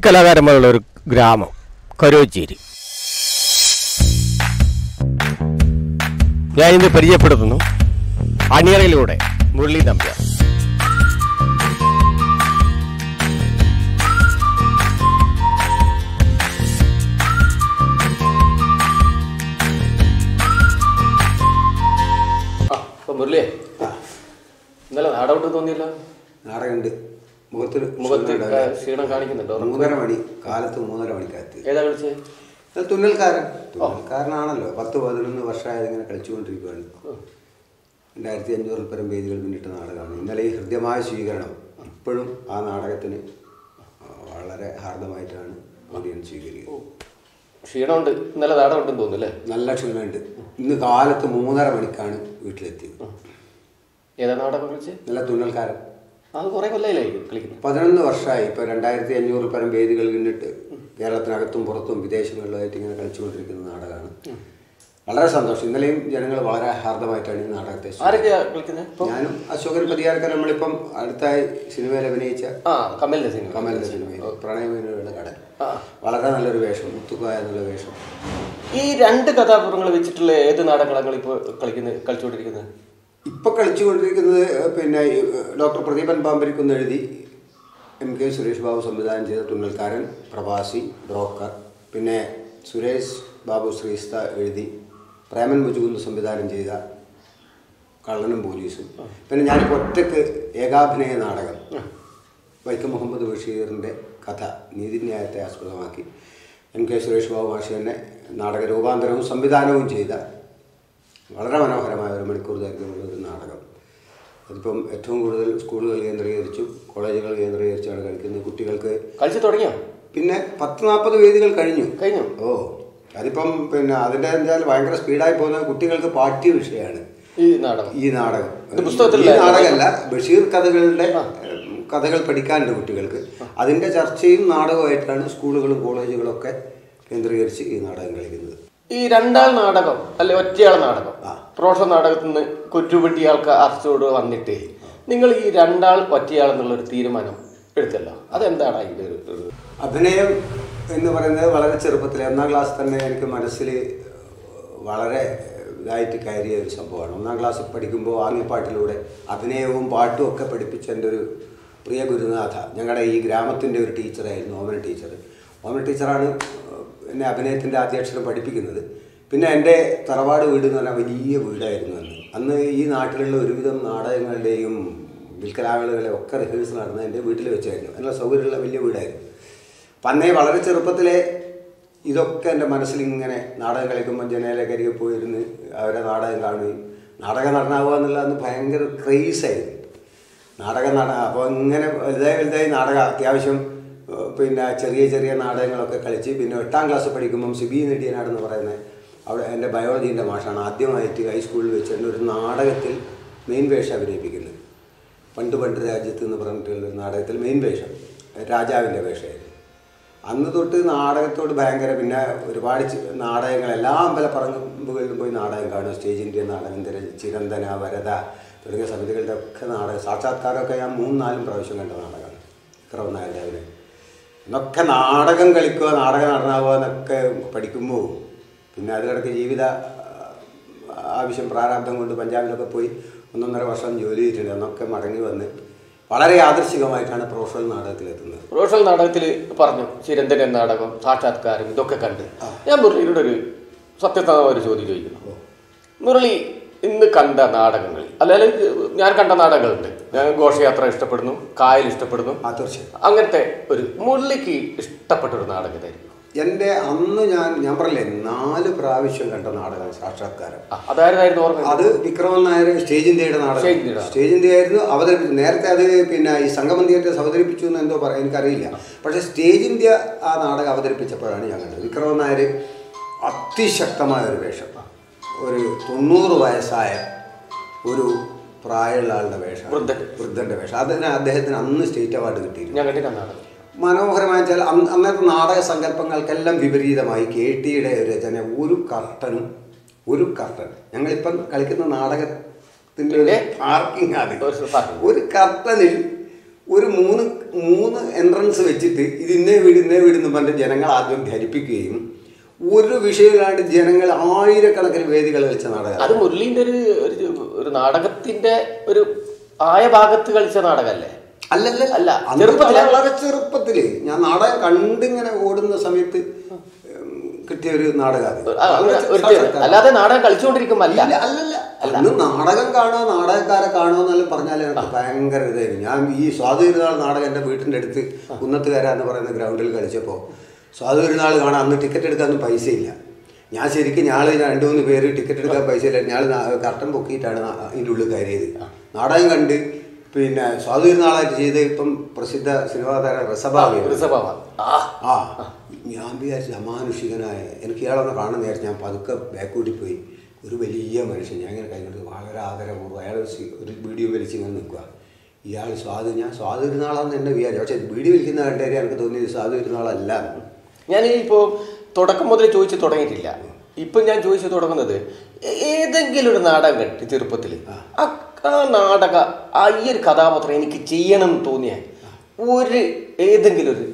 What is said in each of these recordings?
കലാകാരന്മാരുള്ള ഒരു ഗ്രാമം കരോച്ചേരി ഞാൻ ഇന്ന് പരിചയപ്പെടുത്തുന്നു അണിയറയിലൂടെ മുരളി നമ്പ്യാർ അപ്പൊ മുരളിയെ ഇന്നലെ നാടോട്ട് തോന്നിയല്ലോ നാടകമുണ്ട് മുഖത്തിന് മുഖത്ത് ക്ഷീണം ക- ഉണ്ടാവില്ല. ക്ഷീണം കാണിക്കുന്നുണ്ടോ മൂന്നര മണി കാലത്ത് മൂന്നര മണിക്കകത്ത് ഏതാ കളിച്ചേ അത് തുന്നൽക്കാരൻ തുന്നൽക്കാരനാണല്ലോ പത്ത് പതിനൊന്ന് വർഷമായത് ഇങ്ങനെ കളിച്ചുകൊണ്ടിരിക്കുകയാണ് രണ്ടായിരത്തി അഞ്ഞൂറിൽ പരം വേദികൾ പിന്നിട്ട നാടകമാണ് ഇന്നലെ ഈ ഹൃദ്യമായ സ്വീകരണം ഇപ്പോഴും ആ നാടകത്തിന് വളരെ ഹാർദമായിട്ടാണ് ഓഡിയൻസ് സ്വീകരിക്കുന്നത് ക്ഷീണമുണ്ട് ഇന്നലെ നാടകമുണ്ടെന്ന് തോന്നുന്നു അല്ലേ നല്ല ക്ഷീണമുണ്ട് ഇന്ന് കാലത്ത് മൂന്നര മണിക്കാണ് വീട്ടിലെത്തിയത് ഏതാ നാടകം കളിച്ചേ നല്ല തുന്നൽക്കാരൻ അത് കുറെ കൊല്ലയിലായി കളിക്കുന്നത് പതിനൊന്ന് വർഷമായി ഇപ്പോൾ രണ്ടായിരത്തി അഞ്ഞൂറിൽ പരം വേദികൾ പിന്നിട്ട് കേരളത്തിനകത്തും പുറത്തും വിദേശങ്ങളിലുമായിട്ട് ഇങ്ങനെ കളിച്ചുകൊണ്ടിരിക്കുന്ന നാടകമാണ് വളരെ സന്തോഷം ഇന്നലെയും ജനങ്ങൾ വളരെ ഹാർദമായിട്ടാണ് ഈ നാടകത്തെ സ്വീകരിച്ചത്. ആരൊക്കെയാ കളിക്കുന്നത് ഇപ്പൊ ഞാനും അശോകൻ പതിയാർക്കർ നമ്മളിപ്പം അടുത്തായി സിനിമയിൽ അഭിനയിച്ച ആ കമലിന്റെ സിനിമ കമലിന്റെ സിനിമയിൽ പ്രണയമീനുകളുടെ കടൽ ആ. വളരെ നല്ലൊരു വേഷം മുത്തുക്കായ എന്നുള്ള വേഷം ഈ രണ്ട് കഥാപുറങ്ങൾ വെച്ചിട്ടുള്ള ഏത് നാടകങ്ങളാണ് ഇപ്പോൾ കളിക്കുന്നത് കളിച്ചുകൊണ്ടിരിക്കുന്നത് ഇപ്പൊ കളിച്ചുകൊണ്ടിരിക്കുന്നത് പിന്നെ ഈ, ഡോക്ടർ പ്രദീപൻ പാമ്പരിക്കുന്ന് എഴുതി എം കെ സുരേഷ് ബാബു സംവിധാനം ചെയ്ത തുന്നൽക്കാരൻ പ്രവാസി ബ്രോക്കർ പിന്നെ സുരേഷ് ബാബു ശ്രീസ്ത എഴുതി പ്രേമൻ മുജുകുന്ന് സംവിധാനം ചെയ്ത കള്ളനും പോലീസും പിന്നെ ഞാനിപ്പോൾ ഒറ്റക്ക് ഏകാഭിനയ നാടകം വൈക്കം മുഹമ്മദ് ബഷീറിൻ്റെ കഥ നീതിന്യായത്തെ ആസ്പദമാക്കി എം കെ സുരേഷ് ബാബു മാഷി തന്നെ നാടക രൂപാന്തരവും സംവിധാനവും ചെയ്ത വളരെ മനോഹരമായ ഒരു മണിക്കൂർ ദൈർഘ്യമുള്ള ഒരു നാടകം അതിപ്പം ഏറ്റവും കൂടുതൽ സ്കൂളുകൾ കേന്ദ്രീകരിച്ചും കോളേജുകൾ കേന്ദ്രീകരിച്ചാണ് കളിക്കുന്നത് കുട്ടികൾക്ക് കളിച്ചു തുടങ്ങിയോ പിന്നെ പത്ത് നാൽപ്പത് വേദികൾ കഴിഞ്ഞു കഴിഞ്ഞു ഓ അതിപ്പം പിന്നെ അതിൻ്റെ എന്തായാലും ഭയങ്കര സ്പീഡായി പോകുന്ന കുട്ടികൾക്ക് പാഠ്യ വിഷയമാണ് ഈ നാടകം ഈ നാടകം ഇത് പുസ്തകത്തിലല്ലേ? ഈ നാടകമല്ല ബഷീർ കഥകളുടെ ഉം, കഥകൾ പഠിക്കാനുണ്ട് കുട്ടികൾക്ക് അതിൻ്റെ ചർച്ചയും നാടകമായിട്ടാണ് സ്കൂളുകളും കോളേജുകളും ഒക്കെ കേന്ദ്രീകരിച്ച് ഈ നാടകം കളിക്കുന്നത് ഈ രണ്ടാൾ നാടകം അല്ലെ ഒറ്റയാൾ നാടകം ആ. പ്രൊഫഷണൽ നാടകത്തിൽ നിന്ന് കുറ്റുപെട്ടി ആൾക്ക് അറസ്റ്റോട് വന്നിട്ട് നിങ്ങൾ ഈ രണ്ടാൾ ഒറ്റയാൾ എന്നുള്ളൊരു തീരുമാനം എടുത്തല്ലോ അതെന്താണ് അതിന്റെ ഒരു ഒരു അഭിനയം എന്ന് പറയുന്നത് വളരെ ചെറുപ്പത്തിൽ ഒന്നാം ക്ലാസ് തന്നെ എനിക്ക് മനസ്സിൽ വളരെ ഇതായിട്ട് കയറിയ ഒരു സംഭവമാണ് ഒന്നാം ക്ലാസ്സിൽ പഠിക്കുമ്പോൾ ആംഗ്യപ്പാട്ടിലൂടെ അഭിനയവും പാട്ടും ഒക്കെ പഠിപ്പിച്ച എൻ്റെ ഒരു പ്രിയ ഗുരുനാഥ ഞങ്ങളുടെ ഈ ഗ്രാമത്തിൻ്റെ ഒരു ടീച്ചറായിരുന്നു ഓമന ടീച്ചർ ഓമന ടീച്ചറാണ് എന്നെ അഭിനയത്തിൻ്റെ ആദ്യാക്ഷരം പഠിപ്പിക്കുന്നത് പിന്നെ എൻ്റെ തറവാട് വീട് എന്ന് പറഞ്ഞാൽ വലിയ വീടായിരുന്നു അന്ന് അന്ന് ഈ നാട്ടിലുള്ള ഒരുവിധം നാടകങ്ങളുടെയും വിൽക്കലാകളുടെ ഒക്കെ റിഹേഴ്സൽ നടന്നത് എൻ്റെ വീട്ടിൽ വെച്ചായിരുന്നു നല്ല സൗകര്യമുള്ള വലിയ വീടായിരുന്നു അപ്പം അന്നേ വളരെ ചെറുപ്പത്തിലെ ഇതൊക്കെ എൻ്റെ മനസ്സിൽ ഇങ്ങനെ നാടകം കളിക്കുമ്പോൾ ജനലക്കരികെ പോയിരുന്ന് അവരെ നാടകം കാണുകയും നാടക നടനാവുക എന്നുള്ള അന്ന് ഭയങ്കര ക്രേസായിരുന്നു നാടക നട അപ്പോൾ ഇങ്ങനെ വലുതായി വലുതായി നാടകം അത്യാവശ്യം ഏഹ്, പിന്നെ ചെറിയ ചെറിയ നാടകങ്ങളൊക്കെ കളിച്ച് പിന്നെ എട്ടാം ക്ലാസ് പഠിക്കുമ്പം സിബി നെടിയനാടെന്ന് പറയുന്ന അവിടെ എൻ്റെ ബയോളജീൻ്റെ മാഷാണ് ആദ്യമായിട്ട് ഹൈസ്കൂളിൽ വെച്ച് എന്നെ ഒരു നാടകത്തിൽ മെയിൻ വേഷം അഭിനയിപ്പിക്കുന്നത് പണ്ട് പണ്ട് രാജ്യത്ത് എന്ന് പറഞ്ഞിട്ടുള്ള ഒരു നാടകത്തിൽ മെയിൻ വേഷം രാജാവിൻ്റെ വേഷമായിരുന്നു അന്ന് തൊട്ട് നാടകത്തോട് ഭയങ്കര പിന്നെ ഒരുപാട് ചി- നാടകങ്ങൾ എല്ലാ അമ്പലപ്പറമ്പുകളിലും പോയി നാടകം കാണും സ്റ്റേജിൻ്റെ നാടകം തിര ചിരന്തന വരത തുടങ്ങിയ സമിതികളുടെ ഒക്കെ നാടകം സാക്ഷാത്കാരമൊക്കെ ഞാൻ മൂന്നും നാലും പ്രാവശ്യം കണ്ട നാടകമാണ് വിക്രമ നായരുടെ അഭിനയം എന്നൊക്കെ നാടകം കളിക്കുക നാടക നടനാവുക എന്നൊക്കെ പഠിക്കുമ്പോൾ പിന്നെ അതിലിടയ്ക്ക് ജീവിത ആ, ആവശ്യം പ്രാരാബ്ദം കൊണ്ട് പഞ്ചാബിലൊക്കെ പോയി ഒന്നൊന്നര വർഷം ജോലി ചെയ്തിട്ടുണ്ട് അന്നൊക്കെ മടങ്ങി വന്ന് വളരെ യാദൃശികമായിട്ടാണ് പ്രൊഫഷണൽ നാടകത്തിലെത്തുന്നത് പ്രൊഫഷണൽ നാടകത്തിൽ പറഞ്ഞു ചിരന്തകൻ നാടകം സാക്ഷാത്കാരം ഇതൊക്കെ കണ്ട് ഞാൻ മുരളിയുടെ ഒരു സത്യസന്ധമായ ഒരു ചോദ്യം ചോദിക്കുന്നു മുരളി ഇന്ന് കണ്ട നാടകങ്ങൾ അല്ലെങ്കിൽ ഞാൻ കണ്ട നാടകങ്ങളുണ്ട് ഞാൻ ഘോഷയാത്ര ഇഷ്ടപ്പെടുന്നു കായൽ ഇഷ്ടപ്പെടുന്നു ആ തീർച്ചയായും അങ്ങനത്തെ ഒരു മുരളിക്ക് ഇഷ്ടപ്പെട്ട ഒരു നാടകം ഇതായിരിക്കും എൻ്റെ അന്ന് ഞാൻ ഞാൻ പറഞ്ഞില്ലേ നാല് പ്രാവശ്യം കണ്ട നാടകം സാക്ഷാത്കാരം ആ, അതായിരുന്നു ഓർമ്മ അത് വിക്രമൻ നായർ സ്റ്റേജ് ഇന്ത്യയുടെ നാടകം സ്റ്റേജ് ഇന്ത്യയുടെ. സ്റ്റേജ് ഇന്ത്യയായിരുന്നു അവതരിപ്പിച്ചു നേരത്തെ അത് പിന്നെ ഈ സംഗമം തിയേറ്റേഴ്സ് അവതരിപ്പിച്ചു എന്ന് എന്തോ പറയാം എനിക്കറിയില്ല പക്ഷേ സ്റ്റേജ് ഇന്ത്യ ആ നാടകം അവതരിപ്പിച്ചപ്പോഴാണ് ഞാൻ കണ്ടത് വിക്രമൻ നായർ അതിശക്തമായ ഒരു വേഷം ഒരു തൊണ്ണൂറ് വയസ്സായ ഒരു പ്രായമുള്ള ആളുടെ വേഷം വൃദ്ധൻ. വൃദ്ധൻ്റെ വേഷം അതിന് അദ്ദേഹത്തിന് അന്ന് സ്റ്റേറ്റ് അവാർഡ് കിട്ടിയിരുന്നു ഞാൻ കണ്ടില്ല നാടകം മനോഹരമായ വെച്ചാൽ അന്ന് അന്നത്തെ നാടക സങ്കല്പങ്ങൾക്കെല്ലാം വിപരീതമായി കെ ടിയുടെ രചന ഒരു കർട്ടനും ഒരു കർട്ടൻ ഞങ്ങളിപ്പം കളിക്കുന്ന നാടകത്തിൻ്റെ ഒരു പാർക്കിംഗ് ആണ് ഒരു parking. ഒരു കർട്ടനിൽ ഒരു മൂന്ന് മൂന്ന് എൻട്രൻസ് വെച്ചിട്ട് ഇത് ഇന്നേ വീട് ഇന്നേ വീട് എന്ന് പറഞ്ഞിട്ട് ജനങ്ങൾ ആദ്യം ധരിപ്പിക്കുകയും ഒരു വിഷയമില്ലാണ്ട് ജനങ്ങൾ ആയിരക്കണക്കിന് വേദികൾ കളിച്ച നാടകം അത് മുരളീന്റെ ഒരു ഒരു- ഒരു നാടകത്തിന്റെ ഒരു ആയ ഭാഗത്ത് കളിച്ച നാടകല്ലേ അല്ലല്ല അല്ല, അന്ന് ചെറുപ്പത്തിലാ? വളരെ ചെറുപ്പത്തില് ഞാൻ നാടകം കണ്ടിങ്ങനെ ഓടുന്ന സമയത്ത് ഉം, കിട്ടിയ ഒരു നാടകം അത്. ആ, വളരെ ഒരു- സാക്ഷാത്കാരം. അല്ലാതെ നാടകം കളിച്ചുകൊണ്ടിരിക്കുമ്പല്ല ഇല്ല, അല്ലല്ല അന്ന് നാടകം കാണുക നാടകക്കാരെ കാണുക എന്നെല്ലാം പറഞ്ഞാൽ എനിക്ക് ഭയങ്കര ഇതായിരുന്നു ഞാൻ ഈ സ്വാതിരുന്നാൾ നാടകം എൻ്റെ വീട്ടിൻ്റെ അടുത്ത് കുന്നത്തുകാര എന്ന് പറയുന്ന ഗ്രൗണ്ടിൽ കളിച്ചപ്പോൾ സ്വാതിരുന്നാൾ കാണാൻ അന്ന് ടിക്കറ്റ് എടുക്കാനൊന്നും പൈസയില്ല ഞാൻ ശരിക്കും ഞാൾ രണ്ട് മൂന്ന് പേര് ടിക്കറ്റ് എടുക്കാൻ പൈസ ഇല്ല ഞാൻ കർട്ടൻ പൊക്കിയിട്ടാണ് നാ- ഇതിൻ്റെ ഉള്ളിൽ കയറിയത് നാടകം കണ്ട് പിന്നെ സ്വാതിരുന്നാളായിട്ട് ചെയ്ത് ഇപ്പം പ്രസിദ്ധ സിനിമാ താരം റസഭാവി ഋഷഭാവ ആ ആ ഞാൻ വിചാരിച്ചു അമാനുഷികനായ എനിക്ക് ഇയാളൊന്ന് കാണുന്ന വിചാരിച്ചു ഞാൻ പതുക്കെ ബാക്കോട്ടി പോയി ഒരു വലിയ മനുഷ്യൻ ഞാൻ ഇങ്ങനെ കൈകൊണ്ട് വളരെ ആദരപൂർവ്വം അയാൾ സി- ഒരു വീഡിയോ വലിച്ച് ഇങ്ങനെ നിൽക്കുക ഇയാൾ സ്വാതി ഞാൻ സ്വാതി ഇരുന്നാളാന്ന് എന്നെ വിചാരിച്ചു പക്ഷേ വീഡിയോ വലിക്കുന്ന കണ്ടേരെ എനിക്ക് തോന്നിയത് സ്വാതി ഇരുന്നാളല്ല ഞാൻ ഇപ്പോ തുടക്കം മുതൽ ചോദിച്ചു തുടങ്ങിയിട്ടില്ല ഇപ്പൊ ഞാൻ ചോദിച്ചു തുടങ്ങുന്നത് ഏ- ഏതെങ്കിലും ഒരു നാടകം കണ്ടി ചെറുപ്പത്തിൽ ആ ആ നാടക ആ ഈ ഒരു കഥാപാത്രം എനിക്ക് ചെയ്യണം എന്ന് തോന്നിയ ഒരു ഏതെങ്കിലും ഒരു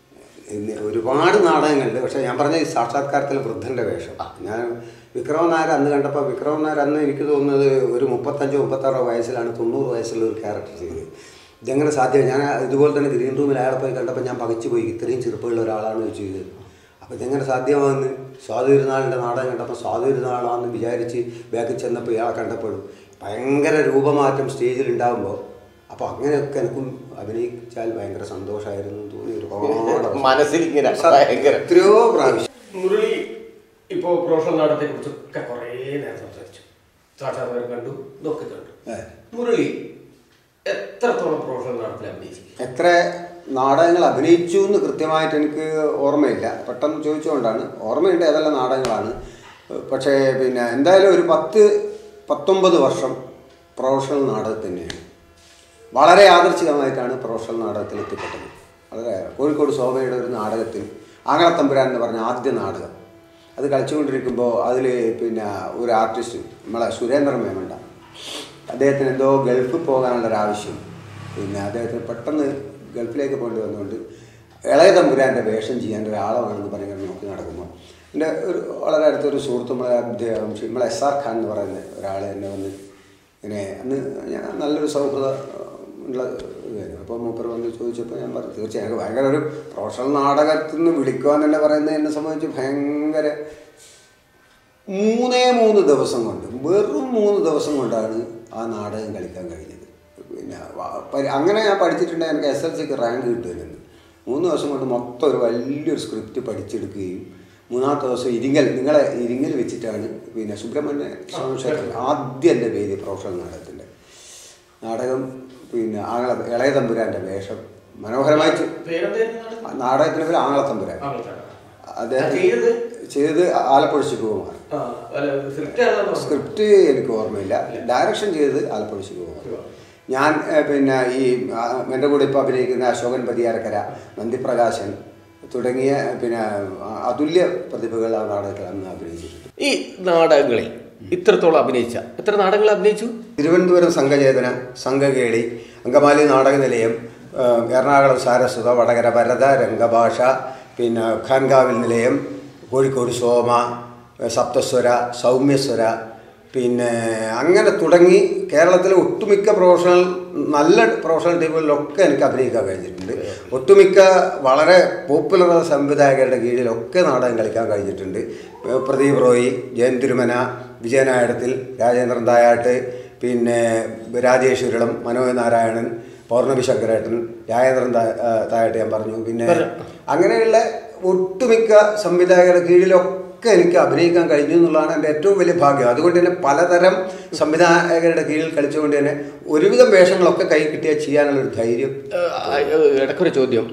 ഇന്ന് ഒരുപാട് നാടകങ്ങളുണ്ട് പക്ഷേ ഞാൻ പറഞ്ഞ ഈ സാക്ഷാത്കാരത്തിൽ വൃദ്ധൻ്റെ വേഷം ഞാൻ വിക്രമൻ നായർ അന്ന് കണ്ടപ്പോൾ വിക്രമൻ നായർ അന്ന് എനിക്ക് തോന്നുന്നത് ഒരു മുപ്പത്തഞ്ചോ മുപ്പത്താറോ വയസ്സിലാണ് തൊണ്ണൂറ് വയസ്സുള്ള ഒരു ക്യാരക്ടർ ചെയ്തത് ഇതെങ്ങനെ സാധ്യം ഞാൻ ഇതുപോലെ തന്നെ ഗ്രീൻ റൂമിൽ അയാളെ പോയി കണ്ടപ്പോൾ ഞാൻ പകച്ചു പോയി ഇത്രയും ചെറുപ്പമുള്ള ഒരാളാണ് ഇത് ചെയ്തത് അപ്പോൾ ഇതെങ്ങനെ സാധ്യമാണെന്ന് സ്വാതിരുന്നാളിൻ്റെ നാടകം കണ്ടപ്പോൾ സ്വാതിരുന്നാളാണെന്ന് വിചാരിച്ച് ബാക്കിൽ ചെന്നപ്പോൾ ഇയാളെ കണ്ടപ്പോഴും ഭയങ്കര രൂപമാറ്റം സ്റ്റേജിൽ ഉണ്ടാകുമ്പോൾ അപ്പോൾ അങ്ങനെയൊക്കെ എനിക്കും അഭിനയിച്ചാൽ ഭയങ്കര സന്തോഷമായിരുന്നു എന്ന് തോന്നി ഒരുപാട് മനസ്സിൽ ഇങ്ങനെ ഭയങ്കര എത്രയോ പ്രാവശ്യം മുരളി ഇപ്പോ പ്രൊഫഷണൽ നാടകത്തെ കുറിച്ചൊക്കെ കുറേ നേരം സംസാരിച്ചു സാക്ഷാത്കാരം കണ്ടു ഇതൊക്കെ കണ്ടു ഏ. മുരളി എത്രത്തോളം പ്രൊഫഷണൽ നാടകത്തിൽ അഭിനയിച്ചു എത്ര നാടകങ്ങൾ അഭിനയിച്ചു എന്ന് കൃത്യമായിട്ട് എനിക്ക് ഓർമ്മയില്ല പെട്ടെന്ന് ചോദിച്ചുകൊണ്ടാണ് ഓർമ്മയുണ്ട് ഏതെല്ലാം നാടകങ്ങളാണ് പക്ഷേ പിന്നെ എന്തായാലും ഒരു പത്ത് പത്തൊമ്പത് വർഷം പ്രൊഫഷണൽ നാടകം തന്നെയാണ് വളരെ യാദർച്ഛികമായിട്ടാണ് പ്രൊഫഷണൽ നാടകത്തിൽ എത്തിപ്പെട്ടത് വളരെ കോഴിക്കോട് ശോഭയുടെ ഒരു നാടകത്തിൽ ആങ്ങളത്തമ്പുരാൻ എന്ന് പറഞ്ഞ ആദ്യ നാടകം അത് കളിച്ചുകൊണ്ടിരിക്കുമ്പോൾ അതിൽ പിന്നെ ഒരു ആർട്ടിസ്റ്റ് നമ്മളെ സുരേന്ദ്രൻ മേമണ്ട അദ്ദേഹത്തിന് എന്തോ ഗൾഫിൽ പോകാനുള്ള ഒരു ആവശ്യം പിന്നെ അദ്ദേഹത്തിന് പെട്ടെന്ന് ഗൾഫിലേക്ക് പോകേണ്ടി വന്നുകൊണ്ട് ഇളയ തമ്പുരാൻ്റെ വേഷം ചെയ്യാൻ ഒരാളെ വേണമെന്ന് പറഞ്ഞ് ഇങ്ങനെ നോക്കി നടക്കുമ്പോൾ എൻ്റെ ഒരു വളരെ അടുത്തൊരു സുഹൃത്ത് നമ്മളെ അദ്ദേഹം നമ്മളെ എസ് ആർ ഖാൻ എന്ന് പറയുന്ന ഒരാൾ എന്നെ വന്ന് ഇങ്ങനെ അന്ന് ഞാൻ നല്ലൊരു സൗഹൃദ ഉള്ള ഇതായിരുന്നു അപ്പോൾ മൂപ്പർ വന്ന് ചോദിച്ചപ്പോൾ ഞാൻ പറഞ്ഞു തീർച്ചയായും എനിക്ക് ഭയങ്കര ഒരു പ്രൊഫഷണൽ നാടകത്തിൽ നിന്ന് വിളിക്കുക എന്നല്ല പറയുന്നത് എന്നെ സംബന്ധിച്ച് ഭയങ്കര മൂന്നേ മൂന്ന് ദിവസം കൊണ്ട് വെറും മൂന്ന് ദിവസം കൊണ്ടാണ് ആ നാടകം കളിക്കാൻ കഴിഞ്ഞത് പിന്നെ വ- പരി- അങ്ങനെ ഞാൻ പഠിച്ചിട്ടുണ്ടെങ്കിൽ എനിക്ക് എസ് എൽ സിക്ക് റാങ്ക് കിട്ടുമായിരുന്നു മൂന്ന് ദിവസം കൊണ്ട് മൊത്തം ഒരു വലിയൊരു സ്ക്രിപ്റ്റ് പഠിച്ചെടുക്കുകയും മൂന്നാമത്തെ ദിവസം ഇരിങ്ങൽ നിങ്ങളെ ഇരിങ്ങൽ വെച്ചിട്ടാണ് പിന്നെ സുബ്രഹ്മണ്യ സ്വാമി ക്ഷേത്രത്തിൽ ആദ്യം എൻ്റെ പേര് പ്രൊഫഷണൽ നാടകത്തിൻ്റെ നാടകം പിന്നെ ആങ്ങള ഇളയ തമ്പുരാൻ്റെ വേഷം മനോഹരമായി ചെ- പേരെന്തായിരുന്നു നാടകം? നാടകത്തിൻ്റെ പേര് ആങ്ങള തമ്പുരാൻ ആങ്ങളത്തറ. അദ്ദേഹം ചെയ്തത്? ചെയ്തത് ആലപ്പുഴ ശിവകുമാർ ആ, അല്ല, script ഏതാന്ന് പറഞ്ഞു? സ്ക്രിപ്റ്റ് എനിക്ക് ഓർമ്മയില്ല ഡയറക്ഷൻ ചെയ്തത് ആലപ്പുഴ ശിവകുമാർ ഞാൻ ഏഹ്, പിന്നെ ഈ ആ, എൻ്റെ കൂടെ ഇപ്പോൾ അഭിനയിക്കുന്ന അശോകൻ പതിയാരക്കര നന്ദിപ്രകാശൻ തുടങ്ങിയ പിന്നെ ആ, അതുല്യ പ്രതിഭകൾ ആ നാടകത്തിൽ അന്ന് അഭിനയിച്ചിട്ടുണ്ട് ഈ നാടകങ്ങളിൽ ഇത്രത്തോളം അഭിനയിച്ച എത്ര നാടകങ്ങൾ അഭിനയിച്ചു തിരുവനന്തപുരം സംഘചേതന സംഘകേളി അങ്കമാലി നാടക നിലയം ഏഹ്, എറണാകുളം സാരസ്വത വടകര ഭരത രംഗഭാഷ പിന്നെ ഖാൻകാവിൽ നിലയം കോഴിക്കോട് സോമ ഏഹ്, സപ്തസ്വര സൗമ്യസ്വര പിന്നെ അങ്ങനെ തുടങ്ങി കേരളത്തിലെ ഒട്ടുമിക്ക പ്രൊഫഷണൽ നല്ല പ്രൊഫഷണൽ ടീമുകളിലൊക്കെ എനിക്ക് അഭിനയിക്കാൻ കഴിഞ്ഞിട്ടുണ്ട് ഒട്ടുമിക്ക വളരെ പോപ്പുലർ സംവിധായകരുടെ കീഴിലൊക്കെ നാടകം കളിക്കാൻ കഴിഞ്ഞിട്ടുണ്ട് ഏഹ് പ്രദീപ് റോയി ജയൻ തിരുമന വിജയനായിടത്തിൽ രാജേന്ദ്രൻ തായാട്ട് പിന്നെ രാജേഷ് ഉരുളം മനോജ് നാരായണൻ പൗർണമി ശങ്കരേട്ടൻ രാജേന്ദ്രൻ താ- ആ, തായാട്ട് ഞാൻ പറഞ്ഞു പിന്നെ അങ്ങനെയുള്ള ഒട്ടുമിക്ക സംവിധായകരുടെ കീഴിലൊക്കെ എനിക്ക് അഭിനയിക്കാൻ കഴിഞ്ഞു എന്നുള്ളതാണ് എൻ്റെ ഏറ്റവും വലിയ ഭാഗ്യം അതുകൊണ്ട് തന്നെ പലതരം സംവിധായകരുടെ കീഴിൽ കളിച്ചുകൊണ്ട് തന്നെ ഒരുവിധം വേഷങ്ങളൊക്കെ കൈ കിട്ടിയാൽ ചെയ്യാനുള്ള ഒരു ധൈര്യം ഇടക്കൊരു ചോദ്യം